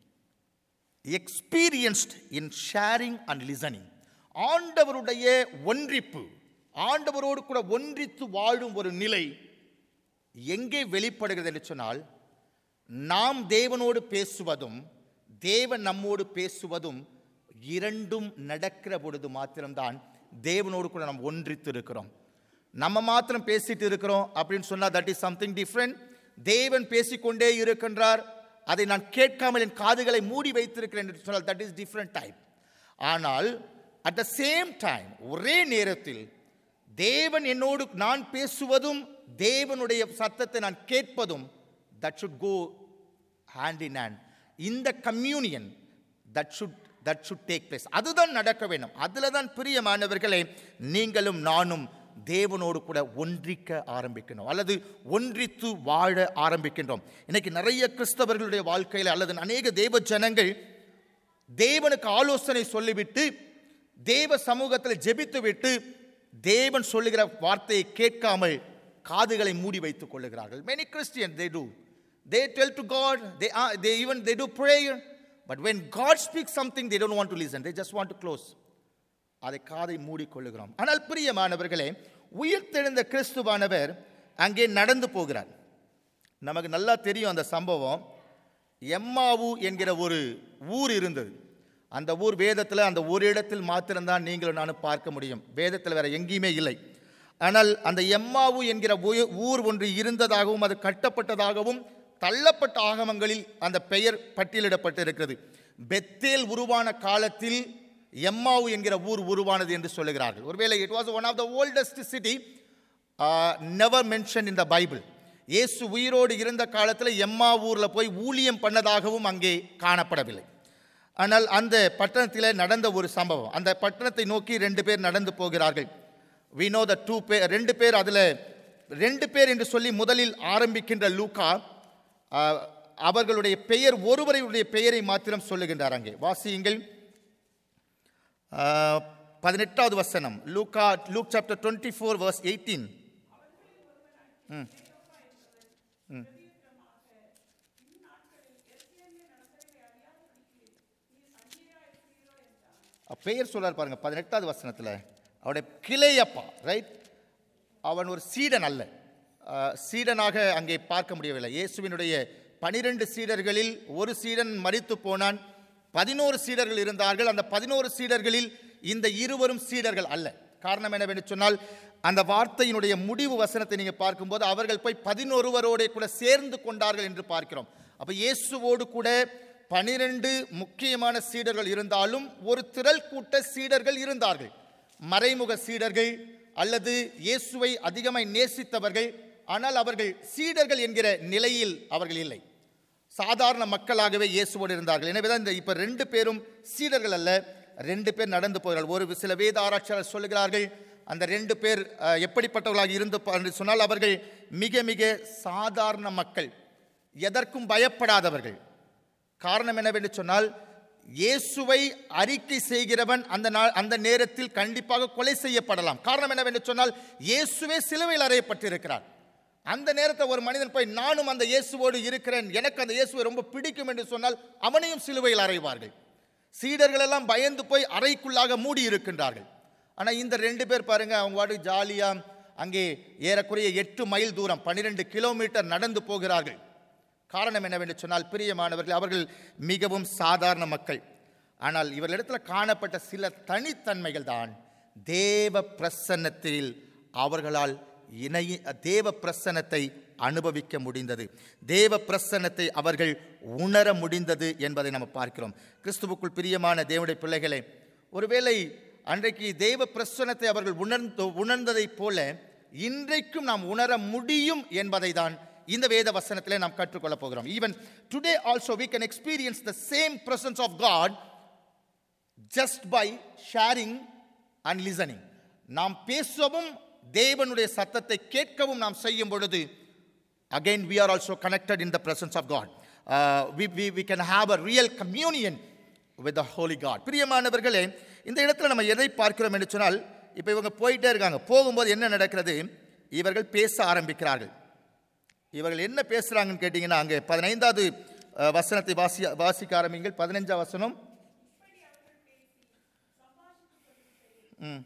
experienced in sharing and listening ஆண்டவருடைய ஒன்றிப்பு ஆண்டவரோடு கூட ஒன்றித்து வாழும் ஒரு நிலை எங்கே வெளிப்படுகிறது என்று சொன்னால் நாம் தேவனோடு பேசுவதும் தேவன் நம்மோடு பேசுவதும் இரண்டும் நடக்கிற பொழுது மாத்திரம்தான் தேவனோடு கூட நாம் ஒன்றித்து இருக்கிறோம் நம்ம மாத்திரம் பேசிட்டு இருக்கிறோம் அப்படின்னு சொன்னால் தட் இஸ் சம்திங் டிஃப்ரெண்ட் தேவன் பேசிக்கொண்டே இருக்கின்றார் அதை நான் கேட்காமல் என் காதுகளை மூடி வைத்திருக்கிறேன் என்று சொன்னால் தட் இஸ் டிஃப்ரெண்ட் டைப் ஆனால் அட் த சேம் டைம் ஒரே நேரத்தில் தேவன் என்னோடு நான் பேசுவதும் தேவனுடைய சத்தத்தை நான் கேட்பதும் that should go hand in hand இந்த communion that should that should take place அதுதான் நடக்க வேண்டும் அதில் தான் பிரியமானவர்களே நீங்களும் நானும் தேவனோடு கூட ஒன்றிக்க ஆரம்பிக்கணும் அல்லது ஒன்றித்து வாழ ஆரம்பிக்கின்றோம் இன்னைக்கு நிறைய கிறிஸ்தவர்களுடைய வாழ்க்கையில் அல்லது அநேக தேவ ஜனங்கள் தேவனுக்கு ஆலோசனை சொல்லிவிட்டு தேவ சமூகத்தில் ஜெபித்து விட்டு தேவன் சொல்லுகிற வார்த்தையை கேட்காமல் காதுகளை மூடி வைத்துக் கொள்ளுகிறார்கள் many Christian they do they tell to God, they, are, they even they do prayer, but when God speaks something, they don't want to listen. They just want to close. அதை காதை மூடிக்கொள்ளுகிறோம் ஆனால் பிரியமானவர்களே உயிர்த்தெழுந்த கிறிஸ்துவானவர் அங்கே நடந்து போகிறார் நமக்கு நல்லா தெரியும் அந்த சம்பவம் எம்மாவு என்கிற ஒரு ஊர் இருந்தது அந்த ஊர் வேதத்தில் அந்த ஒரு இடத்தில் மாத்திரம்தான் நீங்களும் நானும் பார்க்க முடியும் வேதத்தில் வேற எங்கேயுமே இல்லை ஆனால் அந்த எம்மாவு என்கிற ஊ- ஊர் ஒன்று இருந்ததாகவும் அது கட்டப்பட்டதாகவும் தள்ளப்பட்ட ஆகமங்களில் அந்த பெயர் பட்டியலிடப்பட்டு இருக்கிறது பெத்தேல் உருவான காலத்தில் எம்மாவு என்கிற ஊர் உருவானது என்று சொல்லுகிறார்கள் ஒருவேளை it was one of the oldest city never mention in the Bible இயேசு உயிரோடு இருந்த காலத்தில் எம்மா ஊரில் போய் ஊழியம் பண்ணதாகவும் அங்கே காணப்படவில்லை ஆனால் அந்த பட்டணத்தில் நடந்த ஒரு சம்பவம் அந்த பட்டணத்தை நோக்கி ரெண்டு பேர் நடந்து போகிறார்கள் we know the டூ பேர் ரெண்டு பேர் அதில் ரெண்டு பேர் என்று சொல்லி முதலில் ஆரம்பிக்கின்ற லூக்கா ஆஹ், அவர்களுடைய பெயர் ஒருவருடைய பெயரை மாத்திரம் சொல்லுகின்றார் அங்கே வாசியுங்கள் ஆஹ், பதினெட்டாவது வசனம் லூக்கா Luke chapter twenty four verse eighteen பெயர் சொல்றார் பாருங்க பதினெட்டாவது வசனத்தில் அவருடைய கிளையப்பா ரைட் அவன் ஒரு சீடன் அல்ல அஹ், சீடனாக அங்கே பார்க்க முடியவில்லை இயேசுவினுடைய பனிரெண்டு சீடர்களில் ஒரு சீடன் மரித்து போனான் பதினோரு சீடர்கள் இருந்தார்கள் அந்த பதினோரு சீடர்களில் இந்த இருவரும் சீடர்கள் அல்ல காரணம் என்னவென்று சொன்னால் அந்த வார்த்தையினுடைய முடிவு வசனத்தை நீங்கள் பார்க்கும்போது அவர்கள் போய் பதினொருவரோட கூட சேர்ந்து கொண்டார்கள் என்று பார்க்கிறோம் அப்போ இயேசுவோடு கூட பனிரெண்டு முக்கியமான சீடர்கள் இருந்தாலும் ஒரு திரள் கூட்ட சீடர்கள் இருந்தார்கள் மறைமுக சீடர்கள் அல்லது இயேசுவை அதிகமாய் நேசித்தவர்கள் ஆனால் அவர்கள் சீடர்கள் என்கிற நிலையில் அவர்கள் இல்லை சாதாரண மக்களாகவே இயேசுவோடு இருந்தார்கள் எனவே தான் இந்த இப்போ ரெண்டு பேரும் சீடர்கள் அல்ல ரெண்டு பேர் நடந்து போகிறார்கள் ஒரு சில வேத ஆராய்ச்சியாளர் சொல்லுகிறார்கள் அந்த ரெண்டு பேர் அஹ், எப்படிப்பட்டவர்களாக இருந்து பா- என்று சொன்னால் அவர்கள் மிக மிக சாதாரண மக்கள் எதற்கும் பயப்படாதவர்கள் காரணம் என்னவென்று சொன்னால் இயேசுவை அறிக்கை செய்கிறவன் அந்த நாள் அந்த நேரத்தில் கண்டிப்பாக கொலை செய்யப்படலாம் காரணம் என்னவென்று சொன்னால் இயேசுவே சிலுவையில் அறையப்பட்டிருக்கிறார் அந்த நேரத்தை ஒரு மனிதன் போய் நானும் அந்த இயேசுவோடு இருக்கிறேன் எனக்கு அந்த இயேசுவை ரொம்ப பிடிக்கும் என்று சொன்னால் அவனையும் சிலுவையில் அறைவார்கள் சீடர்கள் எல்லாம் பயந்து போய் அறைக்குள்ளாக மூடி இருக்கின்றார்கள் ஆனால் இந்த ரெண்டு பேர் பாருங்க அவங்க வாடு ஜாலியாக அங்கே ஏறக்குறைய எட்டு மைல் தூரம் பன்னிரெண்டு கிலோமீட்டர் நடந்து போகிறார்கள் காரணம் என்னவென்று சொன்னால் பிரியமானவர்கள் அவர்கள் மிகவும் சாதாரண மக்கள் ஆனால் இவர்களிடத்தில் காணப்பட்ட சில தனித்தன்மைகள் தான் தேவ பிரசன்னத்தில் அவர்களால் இணைய தேவ பிரசன்னத்தை அனுபவிக்க முடிந்தது தேவ பிரசன்னத்தை அவர்கள் உணர முடிந்தது என்பதை நம்ம பார்க்கிறோம் கிறிஸ்துவுக்குள் பிரியமான தேவனுடைய பிள்ளைகளே ஒருவேளை அன்றைக்கு தேவ பிரசன்னத்தை அவர்கள் உணர்ந்து உணர்ந்ததைப் போல இன்றைக்கும் நாம் உணர முடியும் என்பதை தான் இந்த வேத வசனத்திலே நாம் கற்றுக்கொள்ளப் போகிறோம் even today also we can experience the same presence of God just by sharing and listening நாம் பேசவும் தேவனுடைய சத்தத்தை கேட்கவும் நாம் செய்யும் பொழுது again we are also connected in the presence of God uh, we, we, we can have a real communion with the holy God பிரியமானவர்களே இந்த இடத்துல நம்ம எதை பார்க்கிறோம் என்று சொன்னால் இப்போ இவங்க போயிட்டே இருக்காங்க போகும்போது என்ன நடக்கிறது இவர்கள் பேச ஆரம்பிக்கிறார்கள் இவர்கள் என்ன பேசுகிறாங்கன்னு கேட்டிங்கன்னா அங்கே பதினைந்தாவது அஹ், வசனத்தை வாசி வாசிக்க ஆரம்பிங்கள் பதினைஞ்சாம் வசனம் ம்.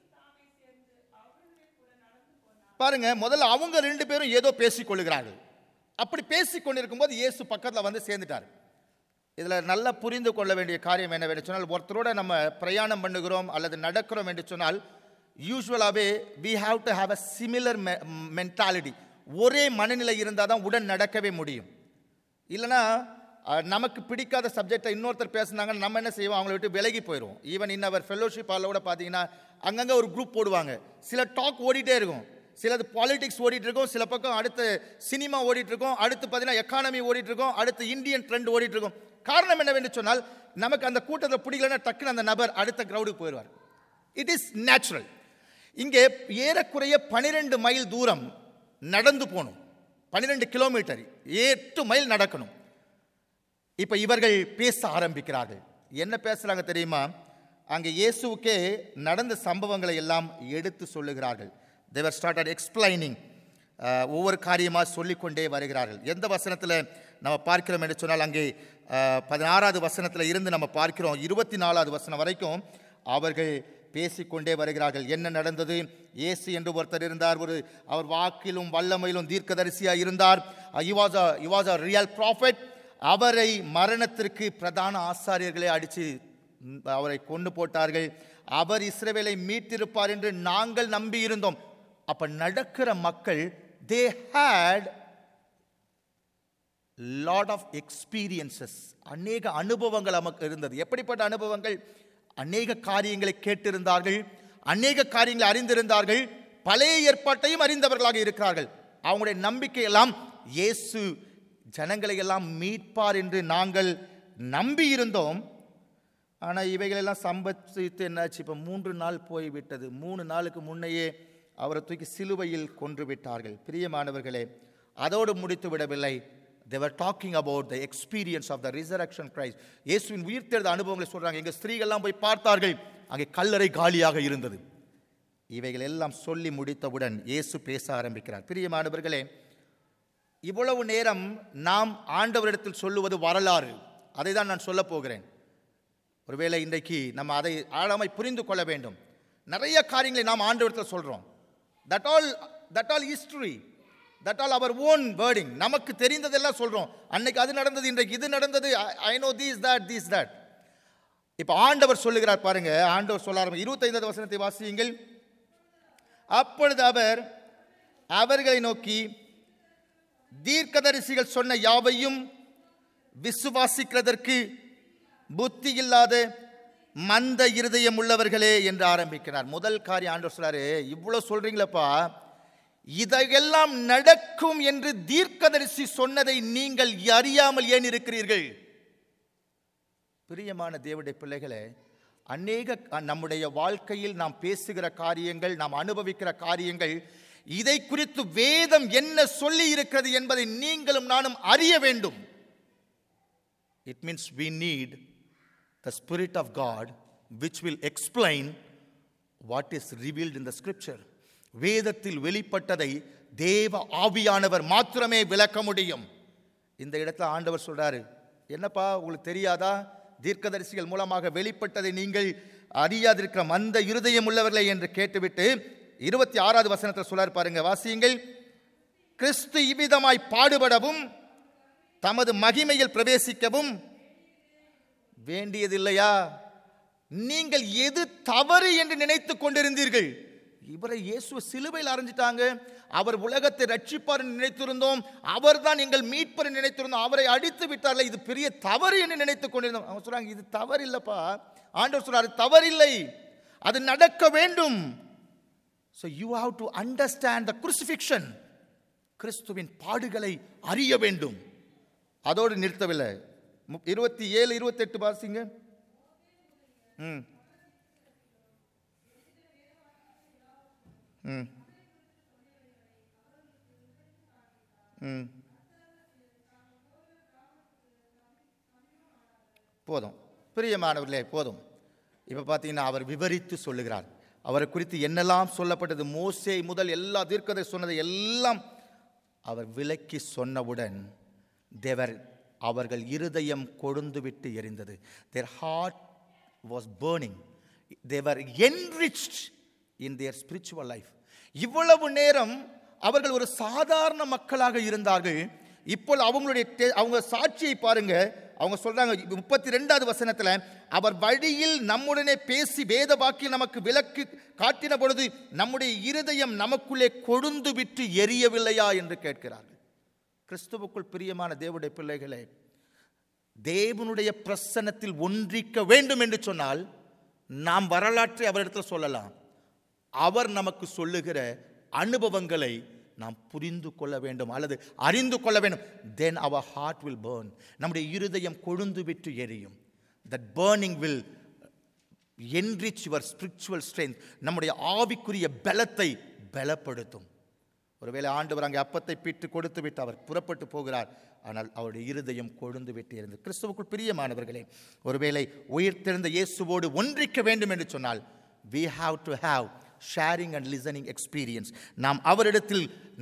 பாருங்க முதல்ல அவங்க ரெண்டு பேரும் ஏதோ பேசிக் கொள்ளுகிறார்கள் அப்படி பேசிக் கொண்டிருக்கும்போது இயேசு பக்கத்தில் வந்து சேர்ந்துட்டார் இதில் நல்லா புரிந்து கொள்ள வேண்டிய காரியம் என்னவென்று சொன்னால் ஒருத்தரோட நம்ம பிரயாணம் பண்ணுகிறோம் அல்லது நடக்கிறோம் என்று சொன்னால் யூஸ்வலாகவே we have to have a similar mentality ஒரே மனநிலை இருந்தால் தான் உடன் நடக்கவே முடியும் இல்லைனா அஹ், நமக்கு பிடிக்காத சப்ஜெக்டை இன்னொருத்தர் பேசுனாங்கன்னா நம்ம என்ன செய்வோம் அவங்கள விட்டு விலகி போயிடுவோம் ஈவன் இன் அவர் ஃபெல்லோஷிப் ஆளில் கூட பார்த்தீங்கன்னா அங்கங்கே ஒரு குரூப் போடுவாங்க சில டாக் ஓடிட்டே இருக்கும் சிலது பாலிடிக்ஸ் ஓடிட்டு இருக்கும் சில பக்கம் அடுத்து சினிமா ஓடிட்டு இருக்கும் அடுத்து பார்த்தீங்கன்னா எக்கானமி ஓடிட்டு இருக்கும் அடுத்து இந்தியன் ட்ரெண்ட் ஓடிட்டு இருக்கும் காரணம் என்னவென்று சொன்னால் நமக்கு அந்த கூட்டத்தில் பிடிக்கலன்னா டக்குன்னு அந்த நபர் அடுத்த கிரவுடுக்கு போயிடுவார் இட் இஸ் நேச்சுரல் இங்கே ஏறக்குறைய பன்னிரெண்டு மைல் தூரம் நடந்து போகணும் பன்னிரெண்டு கிலோமீட்டர் எட்டு மைல் நடக்கணும் இப்போ இவர்கள் பேச ஆரம்பிக்கிறார்கள் என்ன பேசுகிறாங்க தெரியுமா அங்கே இயேசுவுக்கே நடந்த சம்பவங்களை எல்லாம் எடுத்து சொல்லுகிறார்கள் தேவர் ஸ்டார்டட் எக்ஸ்பிளைனிங் அஹ், ஒவ்வொரு காரியமாக சொல்லிக்கொண்டே வருகிறார்கள் எந்த வசனத்தில் நம்ம பார்க்கிறோம் என்று சொன்னால் அங்கே அஹ், பதினாறாவது வசனத்தில் இருந்து நம்ம பார்க்கிறோம் இருபத்தி நாலாவது வசனம் வரைக்கும் அவர்கள் பேசிக்கொண்டே வருகிறார்கள் என்ன நடந்தது இயேசு என்று ஒருத்தர் இருந்தார் ஒரு அவர் வாக்கிலும் வல்லமையிலும் தீர்க்கதரிசியாக இருந்தார் was was a real prophet அவரை மரணத்திற்கு பிரதான ஆசாரியர்களே அடித்து அவரை கொண்டு போட்டார்கள் அவர் இஸ்ரவேலை மீட்டிருப்பார் என்று நாங்கள் நம்பி இருந்தோம் அப்ப நடக்கிற மக்கள் they had lot of experiences அநேக அனுபவங்கள் நமக்கு இருந்தது எப்படிப்பட்ட அனுபவங்கள் அநேக காரியங்களை கேட்டிருந்தார்கள் அநேக காரியங்களை அறிந்திருந்தார்கள் பழைய ஏற்பாட்டையும் அறிந்தவர்களாக இருக்கிறார்கள் அவங்களுடைய நம்பிக்கை எல்லாம் இயேசு ஜனங்களை எல்லாம் மீட்பார் என்று நாங்கள் நம்பி இருந்தோம் ஆனால் இவைகளெல்லாம் சம்பவித்து என்னாச்சு இப்போ மூன்று நாள் போய்விட்டது மூணு நாளுக்கு முன்னையே அவரை தூக்கி சிலுவையில் கொன்று விட்டார்கள் பிரியமானவர்களே அதோடு முடித்து விடவில்லை they were talking about the experience of the resurrection Christ இயேசுவின் உயிர்த்தெழுத அனுபவங்களை சொல்கிறாங்க எங்கள் ஸ்திரீகள்லாம் போய் பார்த்தார்கள் அங்கே கல்லறை காலியாக இருந்தது இவைகள் எல்லாம் சொல்லி முடித்தவுடன் இயேசு பேச ஆரம்பிக்கிறார் பிரியமானவர்களே இவ்வளவு நேரம் நாம் ஆண்டவரிடத்தில் சொல்லுவது வரலாறு அதை தான் நான் சொல்லப் போகிறேன் ஒருவேளை இன்றைக்கு நம்ம அதை ஆழமாய் புரிந்து கொள்ள வேண்டும் நிறைய காரியங்களை நாம் ஆண்டவரத்தில் சொல்கிறோம் that all that all history that all our own wording நமக்கு தெரிந்ததெல்லாம் சொல்கிறோம் அன்னைக்கு அது நடந்தது இன்றைக்கு இது நடந்தது I know these that these that இப்போ ஆண்டவர் சொல்லுகிறார் பாருங்க ஆண்டவர் சொல்ல ஆரம்பி இருபத்தைந்தாவது வசனத்தை வாசியுங்கள் அப்பொழுது அவர் அவர்களை நோக்கி தீர்க்கதரிசிகள் சொன்ன யாவையும் விசுவாசிக்கிறதற்கு புத்தி இல்லாத மந்த இருதயம் உள்ளவர்களே என்று ஆரம்பிக்கிறார் முதல் காரியம் ஆண்டவர் சொல்றாரு இவ்வளோ சொல்றீங்களப்பா இதையெல்லாம் நடக்கும் என்று தீர்க்கதரிசி சொன்னதை நீங்கள் அறியாமல் ஏன் இருக்கிறீர்கள் பிரியமான தேவனுடைய பிள்ளைகளே அநேக நம்முடைய வாழ்க்கையில் நாம் பேசுகிற காரியங்கள் நாம் அனுபவிக்கிற காரியங்கள் இதை குறித்து வேதம் என்ன சொல்லி இருக்கிறது என்பதை நீங்களும் நானும் அறிய வேண்டும் it means we need the spirit of God which will explain what is revealed in the scripture வேதத்தில் வெளிப்பட்டதை தேவ ஆவியானவர் மாத்திரமே விளக்க முடியும் இந்த இடத்துல ஆண்டவர் சொல்றாரு என்னப்பா உங்களுக்கு தெரியாதா தீர்க்கதரிசிகள் மூலமாக வெளிப்பட்டதை நீங்கள் அறியாதிருக்கிற மந்த இருதயம் உள்ளவர்களே என்று கேட்டுவிட்டு இருபத்தி ஆறாவது வசனத்தை சொல்றாரு பாருங்க வாசியுங்கள் கிறிஸ்து இவ்விதமாய் பாடுபடவும் தமது மகிமையில் பிரவேசிக்கவும் வேண்டியதில்லையா நீங்கள் எது தவறு என்று நினைத்துக் கொண்டிருந்தீர்கள் இவரை இயேசு சிலுவையில் அரைஞ்சிட்டாங்க அவர் உலகத்தை ரட்சிப்பார் என்று நினைத்திருந்தோம் அவர்தான் எங்கள் மீட்பர் என்று நினைத்திருந்தோம் அவரை அடித்து விட்டார்ல இது பெரிய தவறு என்று நினைத்துக் கொண்டிருந்தோம் அவங்க சொல்றாங்க இது தவறு இல்லப்பா ஆண்டவர் சொல்றாரு தவறில்லை அது நடக்க வேண்டும் so you have to understand the crucifixion கிறிஸ்துவின் பாடுகளை அறிய வேண்டும் அதோடு நிறுத்தவில்லை மு- இருபத்தி ஏழு இருபத்தெட்டு வாசிங்க ம் ம் ம் போதும் பிரியமானவர்களே போதும் இப்போ பார்த்தீங்கன்னா அவர் விவரித்து சொல்லுகிறார் அவரை குறித்து என்னெல்லாம் சொல்லப்பட்டது மோசே முதல் எல்லா தீர்க்கதை சொன்னதை எல்லாம் அவர் விலக்கி சொன்னவுடன் தேவர் அவர்கள் இருதயம் கொழுந்து விட்டு எரிந்தது their heart was burning they were enriched in their spiritual life இவ்வளவு நேரம் அவர்கள் ஒரு சாதாரண மக்களாக இருந்தார்கள் இப்போ அவங்களுடைய டே- அவங்க சாட்சியை பாருங்க அவங்க சொல்றாங்க முப்பத்தி ரெண்டாவது வசனத்துல அவர் வழியில் நம்முடனே பேசி வேத வாக்கில் நமக்கு விளக்கு காட்டின பொழுது நம்முடைய இருதயம் நமக்குள்ளே கொழுந்து விட்டு எரியவில்லையா என்று கேட்கிறார்கள் கிறிஸ்துவுக்குள் பிரியமான தேவனுடைய பிள்ளைகளே தேவனுடைய பிரசன்னத்தில் ஒன்றிக்க வேண்டும் என்று சொன்னால் நாம் வரலாற்றை அவரிடத்தில் சொல்லலாம் அவர் நமக்கு சொல்லுகிற அனுபவங்களை நாம் புரிந்து கொள்ள வேண்டும் அல்லது அறிந்து கொள்ள வேண்டும் then our heart will burn நம்முடைய இருதயம் கொழுந்து விட்டு எரியும் that burning will enrich your spiritual strength நம்முடைய ஆவிக்குரிய பலத்தை பலப்படுத்தும் ஒருவேளை ஆண்டவர் அங்கே அப்பத்தை பிட்டு கொடுத்து விட்டு அவர் புறப்பட்டு போகிறார் ஆனால் அவருடைய இருதயம் கொழுந்து விட்டு இருந்தது கிறிஸ்துவுக்குள் பிரியமானவர்களே ஒருவேளை உயிர்த்தெழுந்த இயேசுவோடு ஒன்றிக்க வேண்டும் என்று சொன்னால் we have to have sharing and listening experience நாம் அவரிடத்தில் நாம்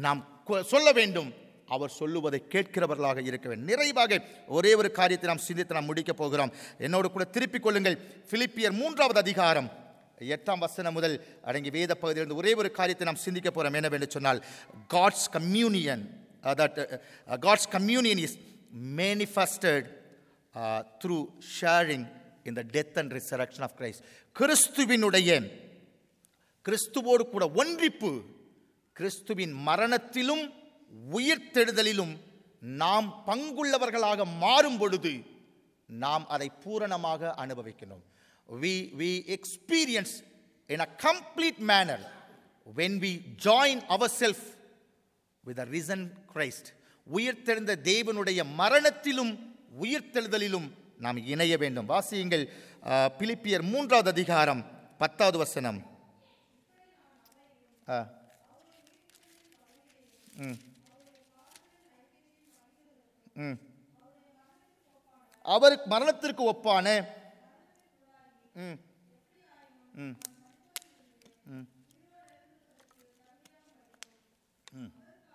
கொ- சொல்ல வேண்டும் அவர் சொல்லுவதை கேட்கிறவர்களாக இருக்க வேண்டும் நிறைவாக ஒரே ஒரு காரியத்தை நாம் சிந்தித்து நாம் முடிக்கப் போகிறோம் என்னோடு கூட திருப்பிக் கொள்ளுங்கள் பிலிப்பியர் மூன்றாவது அதிகாரம் எட்டாம் வசனம் முதல் அடங்கி வேத பகுதியிலிருந்து ஒரே ஒரு காரியத்தை நாம் சிந்திக்க போகிறோம் என்னவென்று சொன்னால் God's communion that God's communion is manifested through sharing in the death and resurrection of Christ கிறிஸ்துவினுடைய கிறிஸ்துவோடு கூட ஒன்றிப்பு கிறிஸ்துவின் மரணத்திலும் உயிர்த்தெழுதலிலும் நாம் பங்குள்ளவர்களாக மாறும் பொழுது நாம் அதை பூரணமாக அனுபவிக்கணும் we we experience in a complete manner when we join ourselves with the risen Christ உயிர்த்தெழுந்த தேவனுடைய மரணத்திலும் உயிர்த்தெழுதலிலும் நாம் இணைய வேண்டும் வாசியுங்கள் அஹ், பிலிப்பியர் மூன்றாவது அதிகாரம் பத்தாவது வசனம் ஆ. ம். ம். அவருக்கு மரணத்திற்கு ஒப்பான ம். ம். ம். ம்.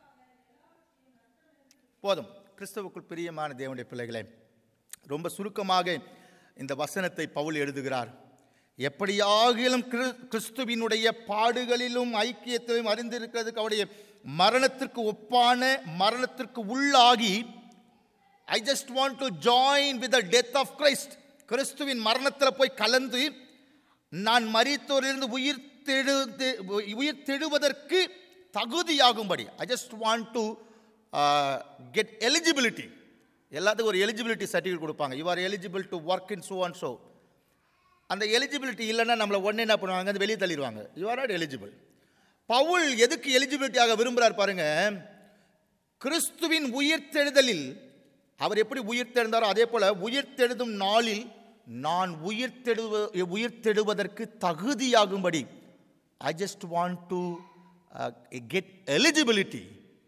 போதும் கிறிஸ்தவுக்குள் பிரியமான தேவனுடைய பிள்ளைகளே ரொம்ப சுருக்கமாக இந்த வசனத்தை பவுல் எழுதுகிறார் எப்படியாகிலும் கிறிஸ்- கிறிஸ்துவினுடைய பாடுகளிலும் ஐக்கியத்திலும் அறிந்திருக்கிறதுக்கு அவருடைய மரணத்திற்கு ஒப்பான மரணத்திற்கு உள்ளாகி I just want to join with the death of Christ கிறிஸ்துவின் மரணத்தில் போய் கலந்து நான் மரித்தோரிலிருந்து உயிர் தெழு உயிர் தெழுவதற்கு தகுதியாகும்படி I just want to get eligibility எல்லாத்துக்கும் ஒரு எலிஜிபிலிட்டி சர்டிஃபிகேட் கொடுப்பாங்க you are eligible to work in so and so அந்த எலிஜிபிலிட்டி இல்லைன்னா நம்மளை உடனே என்ன பண்ணுவாங்க அது வெளியே தள்ளிடுவாங்க யூ ஆர் நாட் எலிஜிபிள் பவுல் எதுக்கு எலிஜிபிலிட்டியாக விரும்புகிறார் பாருங்க கிறிஸ்துவின் உயிர்த்தெழுதலில் அவர் எப்படி உயிர்த்தெழுந்தாரோ அதே போல உயிர்த்தெழுதும் நாளில் நான் உயிர்த்தெழுவ உயிர்த்தெழுவதற்கு தகுதியாகும்படி I just want to get eligibility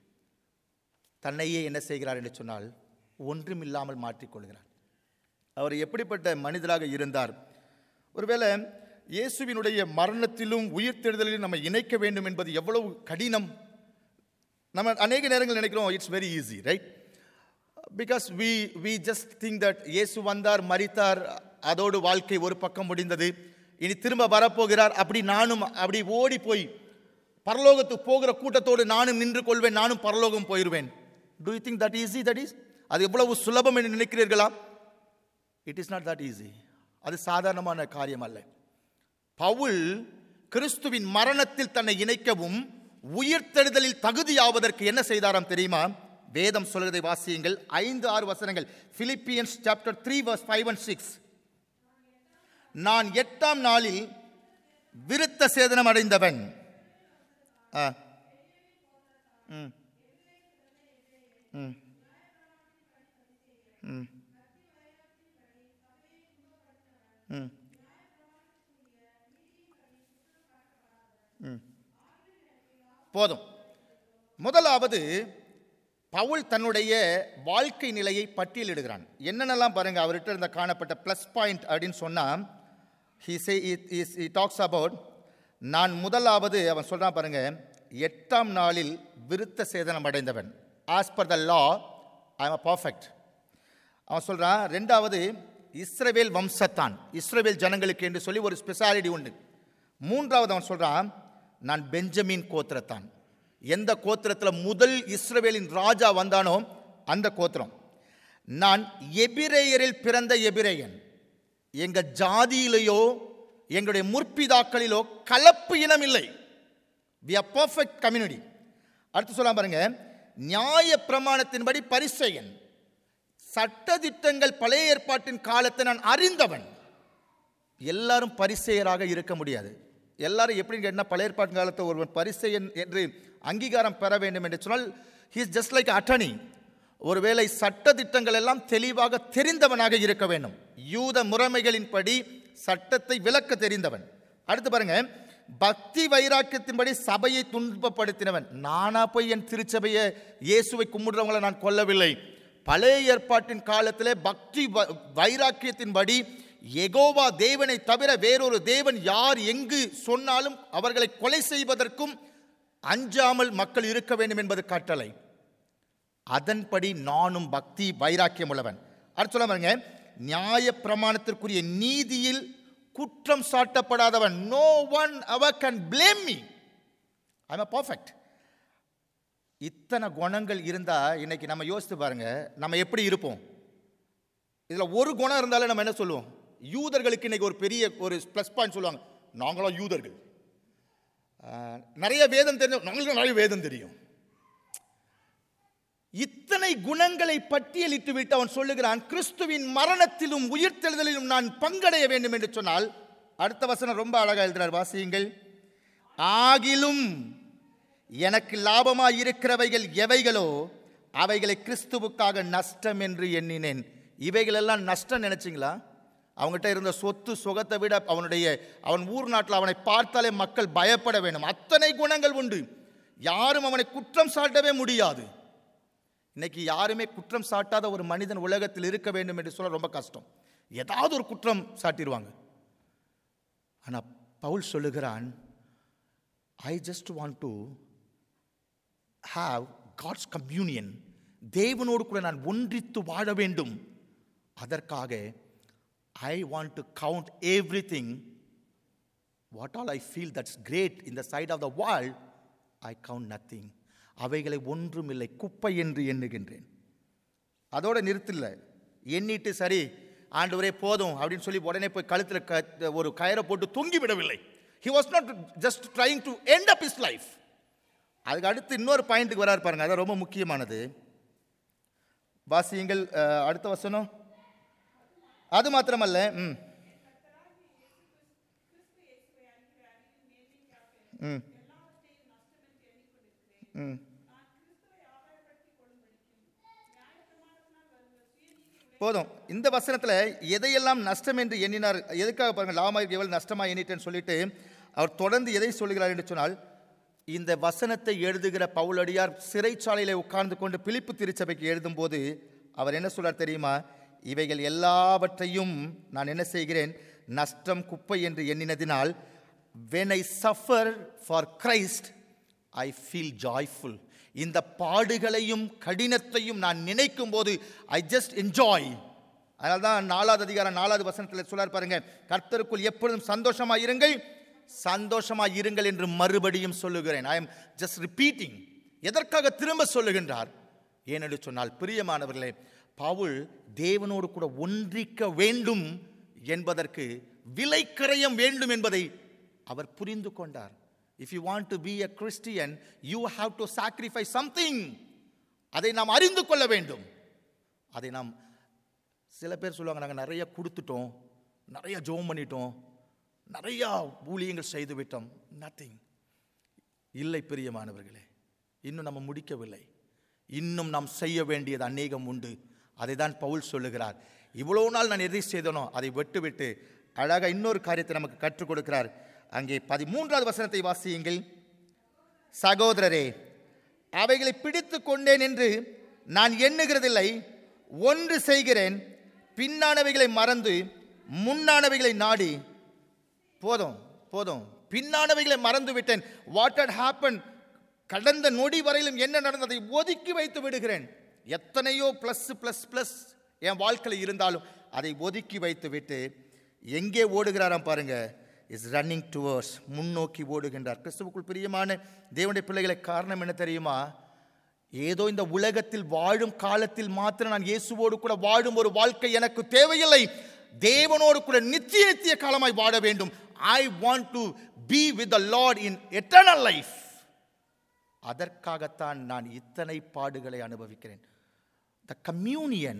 தன்னையே என்ன செய்கிறார் என்று சொன்னால் ஒன்றுமில்லாமல் மாற்றிக்கொள்கிறார் அவர் எப்படிப்பட்ட மனிதராக இருந்தார் ஒருவேளை இயேசுவினுடைய மரணத்திலும் உயிர்த்தெழுதலிலும் நம்ம இணைக்க வேண்டும் என்பது எவ்வளவு கடினம் நம்ம அநேக நேரங்கள் நினைக்கிறோம் it's very easy right because we we just think that இயேசு வந்தார் மரித்தார் அதோடு வாழ்க்கை ஒரு பக்கம் முடிந்தது இனி திரும்ப வரப்போகிறார் அப்படி நானும் அப்படி ஓடி போய் பரலோகத்துக்கு போகிற கூட்டத்தோடு நானும் நின்று கொள்வேன் நானும் பரலோகம் போயிடுவேன் do you think that easy that is அது எவ்வளவு சுலபம் என்று நினைக்கிறீர்களா it is not that easy அது சாதாரணமான காரியம் அல்ல பவுல் கிறிஸ்துவின் மரணத்தில் தன்னை இணைக்கவும் உயிர்த்தெழுதலில் தகுதியாவதற்கு என்ன செய்தாராம் தெரியுமா வேதம் சொல்கிறதை வாசியுங்கள் ஐந்து ஆறு வசனங்கள் Philippians chapter three verse five and six நான் எட்டாம் நாளில் விருத்த சேதனம் அடைந்தவன் ஆ. ம். ம். ம். ம். ம். போதும் முதலாவது பவுல் தன்னுடைய வாழ்க்கை நிலையை பட்டியலிடுகிறான் என்னென்னலாம் பாருங்க அவர்கிட்ட இருந்த காணப்பட்ட ப்ளஸ் பாயிண்ட் அப்படின்னு சொன்னால் he say is he talks about நான் முதலாவது அவன் சொல்றான் பாருங்க எட்டாம் நாளில் விருத்த சேதனம் அடைந்தவன் as per the law I am perfect அவன் சொல்றான் ரெண்டாவது இஸ்ரவேல் வம்சத்தான் இஸ்ரவேல் ஜனங்களுக்கு என்று சொல்லி ஒரு ஸ்பெஷாலிட்டி உண்டு மூன்றாவது அவன் சொல்றான் நான் பெஞ்சமின் கோத்திரத்தான் எந்த கோத்திரத்தில் முதல் இஸ்ரவேலின் ராஜா வந்தானோ அந்த கோத்திரம் நான் எபிரேயரில் பிறந்த எபிரேயன் எங்க ஜாதியிலேயோ எங்களுடைய முற்பிதாக்களிலோ கலப்பு இனம் இல்லை வி ஆர் பர்ஃபெக்ட் கம்யூனிட்டி அடுத்து சொல்லலாம் பாருங்க நியாய பிரமாணத்தின்படி பரிசெயன் சட்டதிட்டங்கள் பழைய ஏற்பாட்டின் காலத்தை நான் அறிந்தவன் எல்லாரும் பரிசெயராக இருக்க முடியாது எல்லாரும் எப்படின்னு கேட்டால் பழைய ஏற்பாட்டு காலத்தை ஒருவன் பரிசெயன் என்று அங்கீகாரம் பெற வேண்டும் என்று சொன்னால் ஹீஸ் ஜஸ்ட் லைக் அட்டர்னி ஒருவேளை சட்டதிட்டங்கள் எல்லாம் தெளிவாக தெரிந்தவனாக இருக்க வேண்டும் யூத முறைமைகளின்படி சட்டத்தை விளக்க தெரிந்தவன் அடுத்து பாருங்க பக்தி வைராக்கியத்தின்படி சபையை துன்பப்படுத்தினவன் நானா போய் என் திருச்சபையை இயேசுவை கும்பிடுறவங்களை நான் கொல்லவில்லை பழைய ஏற்பாட்டின் காலத்திலே பக்தி வ- வைராக்கியத்தின்படி எகோவா தேவனை தவிர வேறொரு தேவன் யார் எங்கு சொன்னாலும் அவர்களை கொலை செய்வதற்கும் அஞ்சாமல் மக்கள் இருக்க வேண்டும் என்பது கட்டளை அதன்படி நானும் பக்தி வைராக்கியம் உள்ளவன் அடுத்து சொல்ல பாருங்க நியாய பிரமாணத்திற்குரிய நீதியில் குற்றம் சாட்டப்படாதவன் no one ever can blame me I'm a perfect இத்தனை குணங்கள் இருந்தா இன்னைக்கு நம்ம யோசித்து பாருங்க நம்ம எப்படி இருப்போம் இதில் ஒரு குணம் இருந்தாலே நம்ம என்ன சொல்லுவோம் யூதர்களுக்கு இன்னைக்கு ஒரு பெரிய ஒரு ப்ளஸ் பாயிண்ட் சொல்லுவாங்க நாங்களும் யூதர்கள் ஆஹ், நிறைய வேதம் தெரிஞ்ச நாங்களுக்கு நிறைய வேதம் தெரியும் இத்தனை குணங்களை பட்டியலிட்டு விட்டு அவன் சொல்லுகிறான் கிறிஸ்துவின் மரணத்திலும் உயிர்த்தெழுதலிலும் நான் பங்கடைய வேண்டும் என்று சொன்னால் அடுத்த வசனம் ரொம்ப அழகா எழுதுறார் வாசியுங்கள் ஆகிலும் எனக்கு லாபமாய் இருக்கிறவைகள் எவைகளோ அவைகளை கிறிஸ்துவுக்காக நஷ்டம் என்று எண்ணினேன் இவைகளெல்லாம் நஷ்டம் நினைச்சிங்களா அவங்ககிட்ட இருந்த சொத்து சுகத்தை விட அவனுடைய அவன் ஊர் நாட்டில் அவனை பார்த்தாலே மக்கள் பயப்பட வேண்டும் அத்தனை குணங்கள் உண்டு யாரும் அவனை குற்றம் சாட்டவே முடியாது இன்னைக்கு யாருமே குற்றம் சாட்டாத ஒரு மனிதன் உலகத்தில் இருக்க வேண்டும் என்று சொல்ல ரொம்ப கஷ்டம் ஏதாவது ஒரு குற்றம் சாட்டிடுவாங்க ஆனால் பவுல் சொல்லுகிறான் I just want to have God's communion தேவனோடு கூட நான் ஒன்றித்து வாழ வேண்டும் அதற்காக I want to count every thing what all I feel that's great in the sight of the world I count nothing அவைகளை ஒன்றுமில்லை குப்பை என்று எண்ணுகின்றேன் அதோட நிறுத்தில்ல எண்ணிட்டு சரி ஆண்டவரே போதும் அப்படின்னு சொல்லி உடனே போய் கழுத்தில் க ஒரு கயரை போட்டு தொங்கி விடவில்லை he was not just trying to end up is life அதுக்கு அடுத்து இன்னொரு பாயிண்ட்டுக்கு வராரு பாருங்க அது ரொம்ப முக்கியமானது வாசியுங்கள் அஹ், அடுத்த வசனம் அது மாத்திரமல்ல ம் ம் ம் போதும் இந்த வசனத்தில் எதையெல்லாம் நஷ்டம் என்று எண்ணினார் எதுக்காக பாருங்க லாமாய் எவ்வளவு நஷ்டமாக எண்ணிட்டேன்னு சொல்லிட்டு அவர் தொடர்ந்து எதை சொல்லுகிறார் என்று சொன்னால் இந்த வசனத்தை எழுதுகிற பவுலடியார் சிறைச்சாலையில் உட்கார்ந்து கொண்டு பிலிப்பு திருச்சபைக்கு எழுதும்போது அவர் என்ன சொல்றார் தெரியுமா இவைகள் எல்லாவற்றையும் நான் என்ன செய்கிறேன் நஷ்டம் குப்பை என்று எண்ணினதினால் when I suffer for Christ I feel joyful இந்த பாடுகளையும் கடினத்தையும் நான் நினைக்கும் போது ஐ ஜஸ்ட் என்ஜாய் அதனால தான் நாலாவது அதிகாரம் நாலாவது வசனத்தில் சொல்லார் பாருங்க கர்த்தருக்குள் எப்பொழுதும் சந்தோஷமாக இருங்கள் சந்தோஷமாக இருங்கள் என்று மறுபடியும் சொல்லுகிறேன் ஐ எம் ஜஸ்ட் ரிப்பீட்டிங் எதற்காக திரும்ப சொல்லுகின்றார் ஏனென்று சொன்னால் பிரியமானவர்களே பவுல் தேவனோடு கூட ஒன்றிக்க வேண்டும் என்பதற்கு விலைக்கரையம் வேண்டும் என்பதை அவர் புரிந்து கொண்டார் if you want to be a Christian you have to sacrifice something அதை நாம் அறிந்து கொள்ள வேண்டும் அதை நாம் சில பேர் சொல்லுவாங்க நாங்கள் நிறைய கொடுத்துட்டோம் நிறைய ஜோம் பண்ணிட்டோம் நிறையா ஊழியங்கள் செய்து விட்டோம் நத்திங் இல்லை பிரியமானவர்களே இன்னும் நம்ம முடிக்கவில்லை இன்னும் நாம் செய்ய வேண்டியது அநேகம் உண்டு அதை தான் பவுல் சொல்லுகிறார் இவ்வளோ நாள் நான் எதை செய்தனோ அதை விட்டுவிட்டு அழகாக இன்னொரு காரியத்தை நமக்கு கற்றுக் கொடுக்கிறார் அங்கே பதிமூன்றாவது வசனத்தை வாசியுங்கள் சகோதரரே அவைகளை பிடித்து கொண்டேன் என்று நான் எண்ணுகிறதில்லை ஒன்று செய்கிறேன் பின்னானவைகளை மறந்து முன்னானவைகளை நாடி போதும் போதும் பின்னானவைகளை மறந்து விட்டேன் வாட் had happened கடந்த நொடி வரையிலும் என்ன நடந்ததை ஒதுக்கி வைத்து விடுகிறேன் எத்தனையோ ப்ளஸ் ப்ளஸ் ப்ளஸ் என் வாழ்க்கையில் இருந்தாலும் அதை ஒதுக்கி வைத்து விட்டு எங்கே ஓடுகிறாராம் பாருங்க இஸ் ரன்னிங் டுவர்ஸ் முன்னோக்கி ஓடுகின்றார் கிறிஸ்துவுக்குள் பிரியமான தேவனுடைய பிள்ளைகளை காரணம் என்ன தெரியுமா ஏதோ இந்த உலகத்தில் வாழும் காலத்தில் மாத்திரம் நான் இயேசுவோடு கூட வாழும் ஒரு வாழ்க்கை எனக்கு தேவையில்லை தேவனோடு கூட நித்திய நித்திய காலமாய் வாழ வேண்டும் I want to be with the Lord in eternal life அதற்காகத்தான் நான் இத்தனை பாடுகளை அனுபவிக்கிறேன் the communion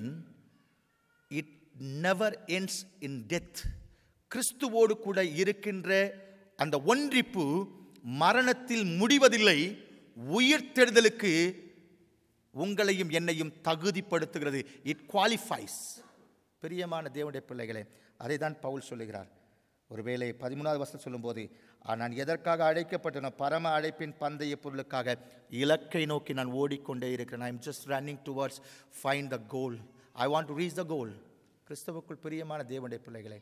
it never ends in death கிறிஸ்துவோடு கூட இருக்கின்ற அந்த ஒன்றிப்பு மரணத்தில் முடிவதில்லை உயிர்த்தெழுதலுக்கு உங்களையும் என்னையும் தகுதிப்படுத்துகிறது இட் குவாலிஃபைஸ் பிரியமான தேவனுடைய பிள்ளைகளே அதை தான் பவுல் சொல்லுகிறார் ஒருவேளை பதிமூணாவது வருஷம் சொல்லும்போது "ஆ, நான் எதற்காக அழைக்கப்பட்டனோ பரம அழைப்பின் பந்தய பொருளுக்காக இலக்கை நோக்கி நான் ஓடிக்கொண்டே இருக்கிறேன் I am just running towards find the goal I want to reach the goal கிறிஸ்துவுக்குள் பிரியமான தேவனுடைய பிள்ளைகளே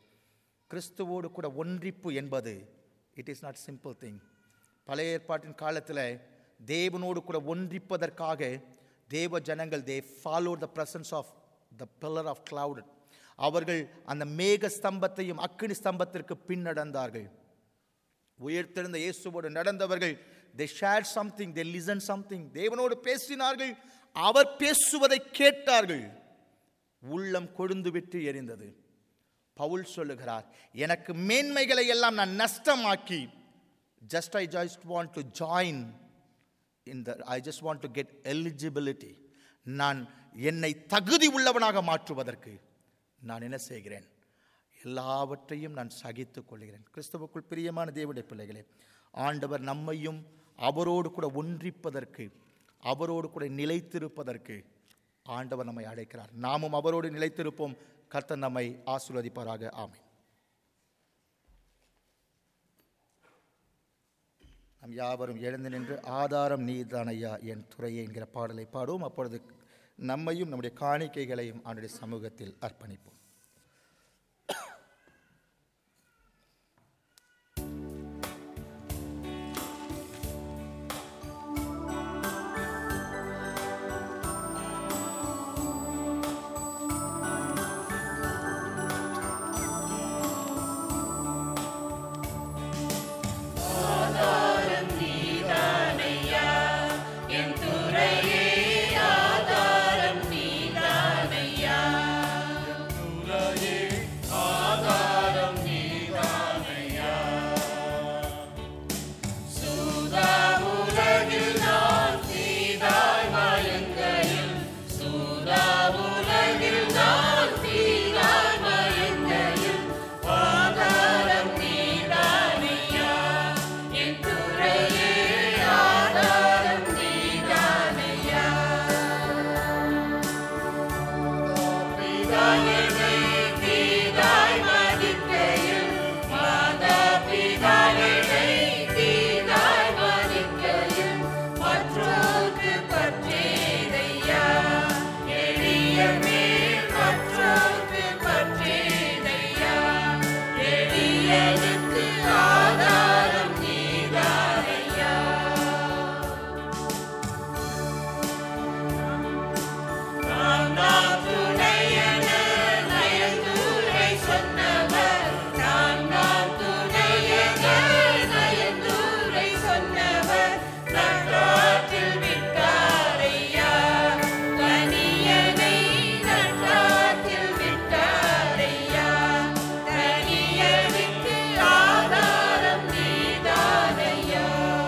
கிறிஸ்துவோடு கூட ஒன்றிப்பு என்பது it is not simple thing பழைய ஏற்பாட்டின் காலத்தில் தேவனோடு கூட ஒன்றிப்பதற்காக தேவ ஜனங்கள் they follow the presence of the pillar of cloud அவர்கள் அந்த மேக ஸ்தம்பத்தையும் அக்கினி ஸ்தம்பத்திற்கு பின் நடந்தார்கள் உயர்த்தெழுந்த இயேசுவோடு நடந்தவர்கள் they share something they listen something தேவனோடு பேசினார்கள் அவர் பேசுவதை கேட்டார்கள் உள்ளம் கொழுந்து விட்டு எரிந்தது பவுல் சொல்லுகிறார் எனக்கு மேன்மைகளை எல்லாம் நான் நஷ்டமாக்கி just I just want to join இந்த I just want to get eligibility நான் என்னை தகுதி உள்ளவனாக மாற்றுவதற்கு நான் என்ன செய்கிறேன் எல்லாவற்றையும் நான் சகித்துக் கொள்கிறேன் கிறிஸ்தவுக்குள் பிரியமான தேவனுடைய பிள்ளைகளே ஆண்டவர் நம்மையும் அவரோடு கூட ஒன்றிப்பதற்கு அவரோடு கூட நிலைத்திருப்பதற்கு ஆண்டவர் நம்மை அழைக்கிறார் நாமும் அவரோடு நிலைத்திருப்போம் கர்த்தர் நம்மை ஆசீர்வதிப்பாராக ஆமென் நம் யாவரும் எழுந்து நின்று ஆதாரம் நீதானையா என் துறையே என்கிற பாடலை பாடுவோம் அப்பொழுது நம்மையும் நம்முடைய காணிக்கைகளையும் அவனுடைய சமூகத்தில் அர்ப்பணிப்போம் என் துறையே ஆதாரம் நீதானையா சூதா உலகில் நான் தீதாய் மயங்கையில் சூதா உலகில் நான் தீதாய் மயங்கையில் ஆதாரம் நீதானையா என் துறையே ஆதாரம் நீதானையா பிதாவினை தீதாய் மதிக்கையில் மாதா பிதாவினை தீதாய் மதிக்கையில் மற்றோர்க்கு பற்றேதையா எளிய மேல் மற்றோர்க்கு பற்றேதையா எளியனுக்கு ஆதாரம் நீதானையா நாம் நாம் துணையன நயந்தூரை சொன்னவர் நாம் நாம் துணையன நயந்தூரை சொன்னவர் நன்றாற்றில் விட்டாரையா தனியனை நன்றாற்றில் விட்டாரையா தனியனுக்கு ஆதாரம் நீதானையா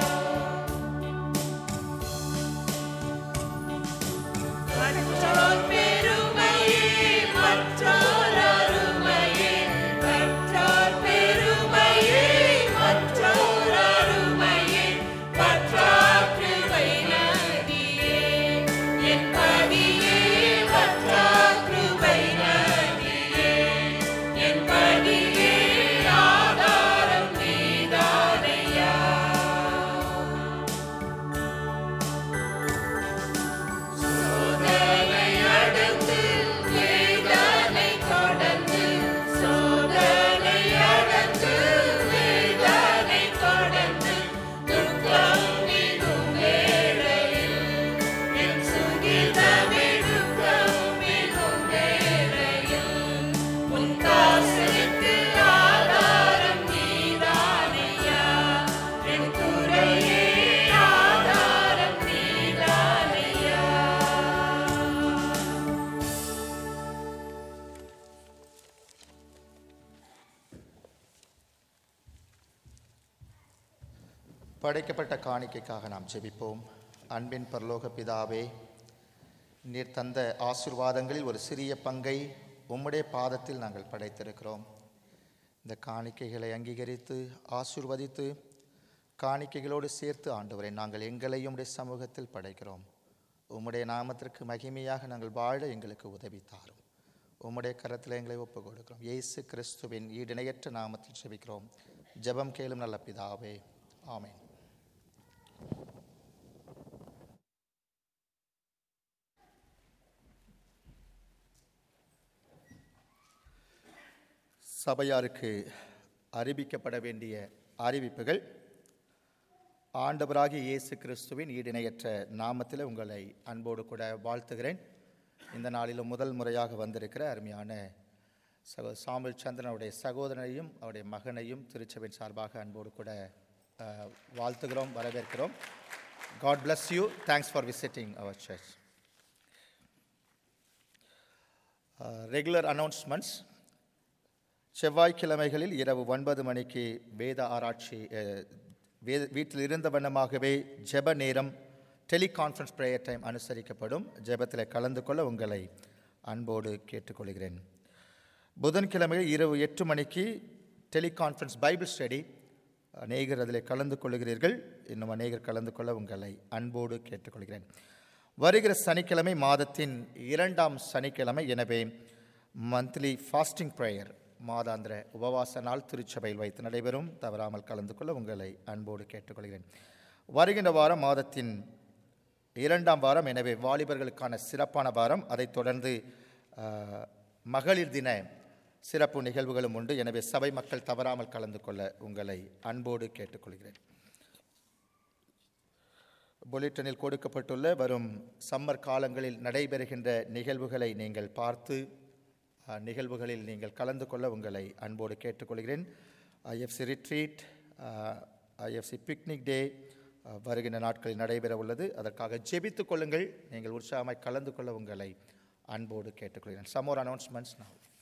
மற்றோர் பெருமையே மற்றோர் அருமையே மற்றோர் பெருமையே மற்றோர் அருமையே பற்றாக்குவை நதியே என் பதியே பற்றாக்குவை நதியே என் பதியே ஆதாரம் நீதானையா சோதனை அடுத்து வேதனை தொடர்ந்து சோதனை அடுத்து வேதனை தொடர்ந்து துக்கம் மிகும் வேளையில் என் சுகிதமே துக்கம் மிகும் வேளையில் உன் காசுக்கு ஆதாரம் நீதானையா என் குறையே ஆதாரம் நீதானையா படைக்கப்பட்ட காணிக்கைக்காக நாம் ஜெபிப்போம் அன்பின் பரலோக பிதாவே நீர் தந்த ஆசீர்வாதங்களில் ஒரு சிறிய பங்கை உம்முடைய பாதத்தில் நாங்கள் படைத்திருக்கிறோம் இந்த காணிக்கைகளை அங்கீகரித்து ஆசீர்வதித்து காணிக்கைகளோடு சேர்த்து ஆண்டவரை நாங்கள் எங்களையும் உடைய சமூகத்தில் படைக்கிறோம் உம்முடைய நாமத்திற்கு மகிமையாக நாங்கள் வாழ எங்களுக்கு உதவி தாரும் உம்முடைய கரத்தில் எங்களை ஒப்புக் கொடுக்கிறோம் இயேசு கிறிஸ்துவின் ஈடிணையற்ற நாமத்தில் ஜெபிக்கிறோம் ஜெபம் கேளும் நல்ல பிதாவே ஆமென் சபையாருக்கு அறிவிக்கப்பட வேண்டிய அறிவிப்புகள் ஆண்டவராகிய இயேசு கிறிஸ்துவின் ஈடிணையற்ற நாமத்தில் உங்களை அன்போடு கூட வாழ்த்துகிறேன் இந்த நாளிலும் முதல் முறையாக வந்திருக்கிற அருமையான சகோ சாமுல் சந்திரன் அவருடைய சகோதரனையும் அவருடைய மகனையும் திருச்சபையின் சார்பாக அன்போடு கூட அஹ், வாழ்த்துகிறோம் வரவேற்கிறோம் God bless you thanks for visiting our church regular announcements செவ்வாய்க்கிழமைகளில் இரவு ஒன்பது மணிக்கு வேத ஆராய்ச்சி அஹ், வேத வீட்டில் இருந்த வண்ணமாகவே ஜெப நேரம் டெலிகான்ஃபரன்ஸ் ப்ரேயர் டைம் அனுசரிக்கப்படும் ஜெபத்தில் கலந்து கொள்ள உங்களை அன்போடு கேட்டுக்கொள்கிறேன் புதன்கிழமையில் இரவு எட்டு மணிக்கு டெலிகான்ஃபரன்ஸ் பைபிள் ஸ்டடி அநேகர் அதில் கலந்து கொள்கிறீர்கள் இன்னும் அநேகர் கலந்து கொள்ள உங்களை அன்போடு கேட்டுக்கொள்கிறேன் வருகிற சனிக்கிழமை மாதத்தின் இரண்டாம் சனிக்கிழமை எனவே மந்த்லி ஃபாஸ்டிங் ப்ரேயர் மாதாந்திர உபவாச நாள் திருச்சபையில் வைத்து நடைபெறும் தவறாமல் கலந்து கொள்ள உங்களை அன்போடு கேட்டுக்கொள்கிறேன் வருகின்ற வாரம் மாதத்தின் இரண்டாம் வாரம் எனவே வாலிபர்களுக்கான சிறப்பான வாரம் அதைத் தொடர்ந்து ஆஹ், மகளிர் தின சிறப்பு நிகழ்வுகளும் உண்டு எனவே சபை மக்கள் தவறாமல் கலந்து கொள்ள உங்களை அன்போடு கேட்டுக்கொள்கிறேன் புல்லட்டினில் கொடுக்கப்பட்டுள்ள வரும் சம்மர் காலங்களில் நடைபெறுகின்ற நிகழ்வுகளை நீங்கள் பார்த்து அஹ், நிகழ்வுகளில் நீங்கள் கலந்து கொள்ள உங்களை அன்போடு கேட்டுக்கொள்கிறேன் IFC retreat IFC picnic day வருகின்ற நாட்களில் நடைபெற உள்ளது அதற்காக ஜெபித்துக் கொள்ளுங்கள் நீங்கள் உற்சாகமாய் கலந்து கொள்ள உங்களை அன்போடு கேட்டுக்கொள்கிறேன் சமோர் அனௌன்ஸ்மெண்ட்ஸ் நான்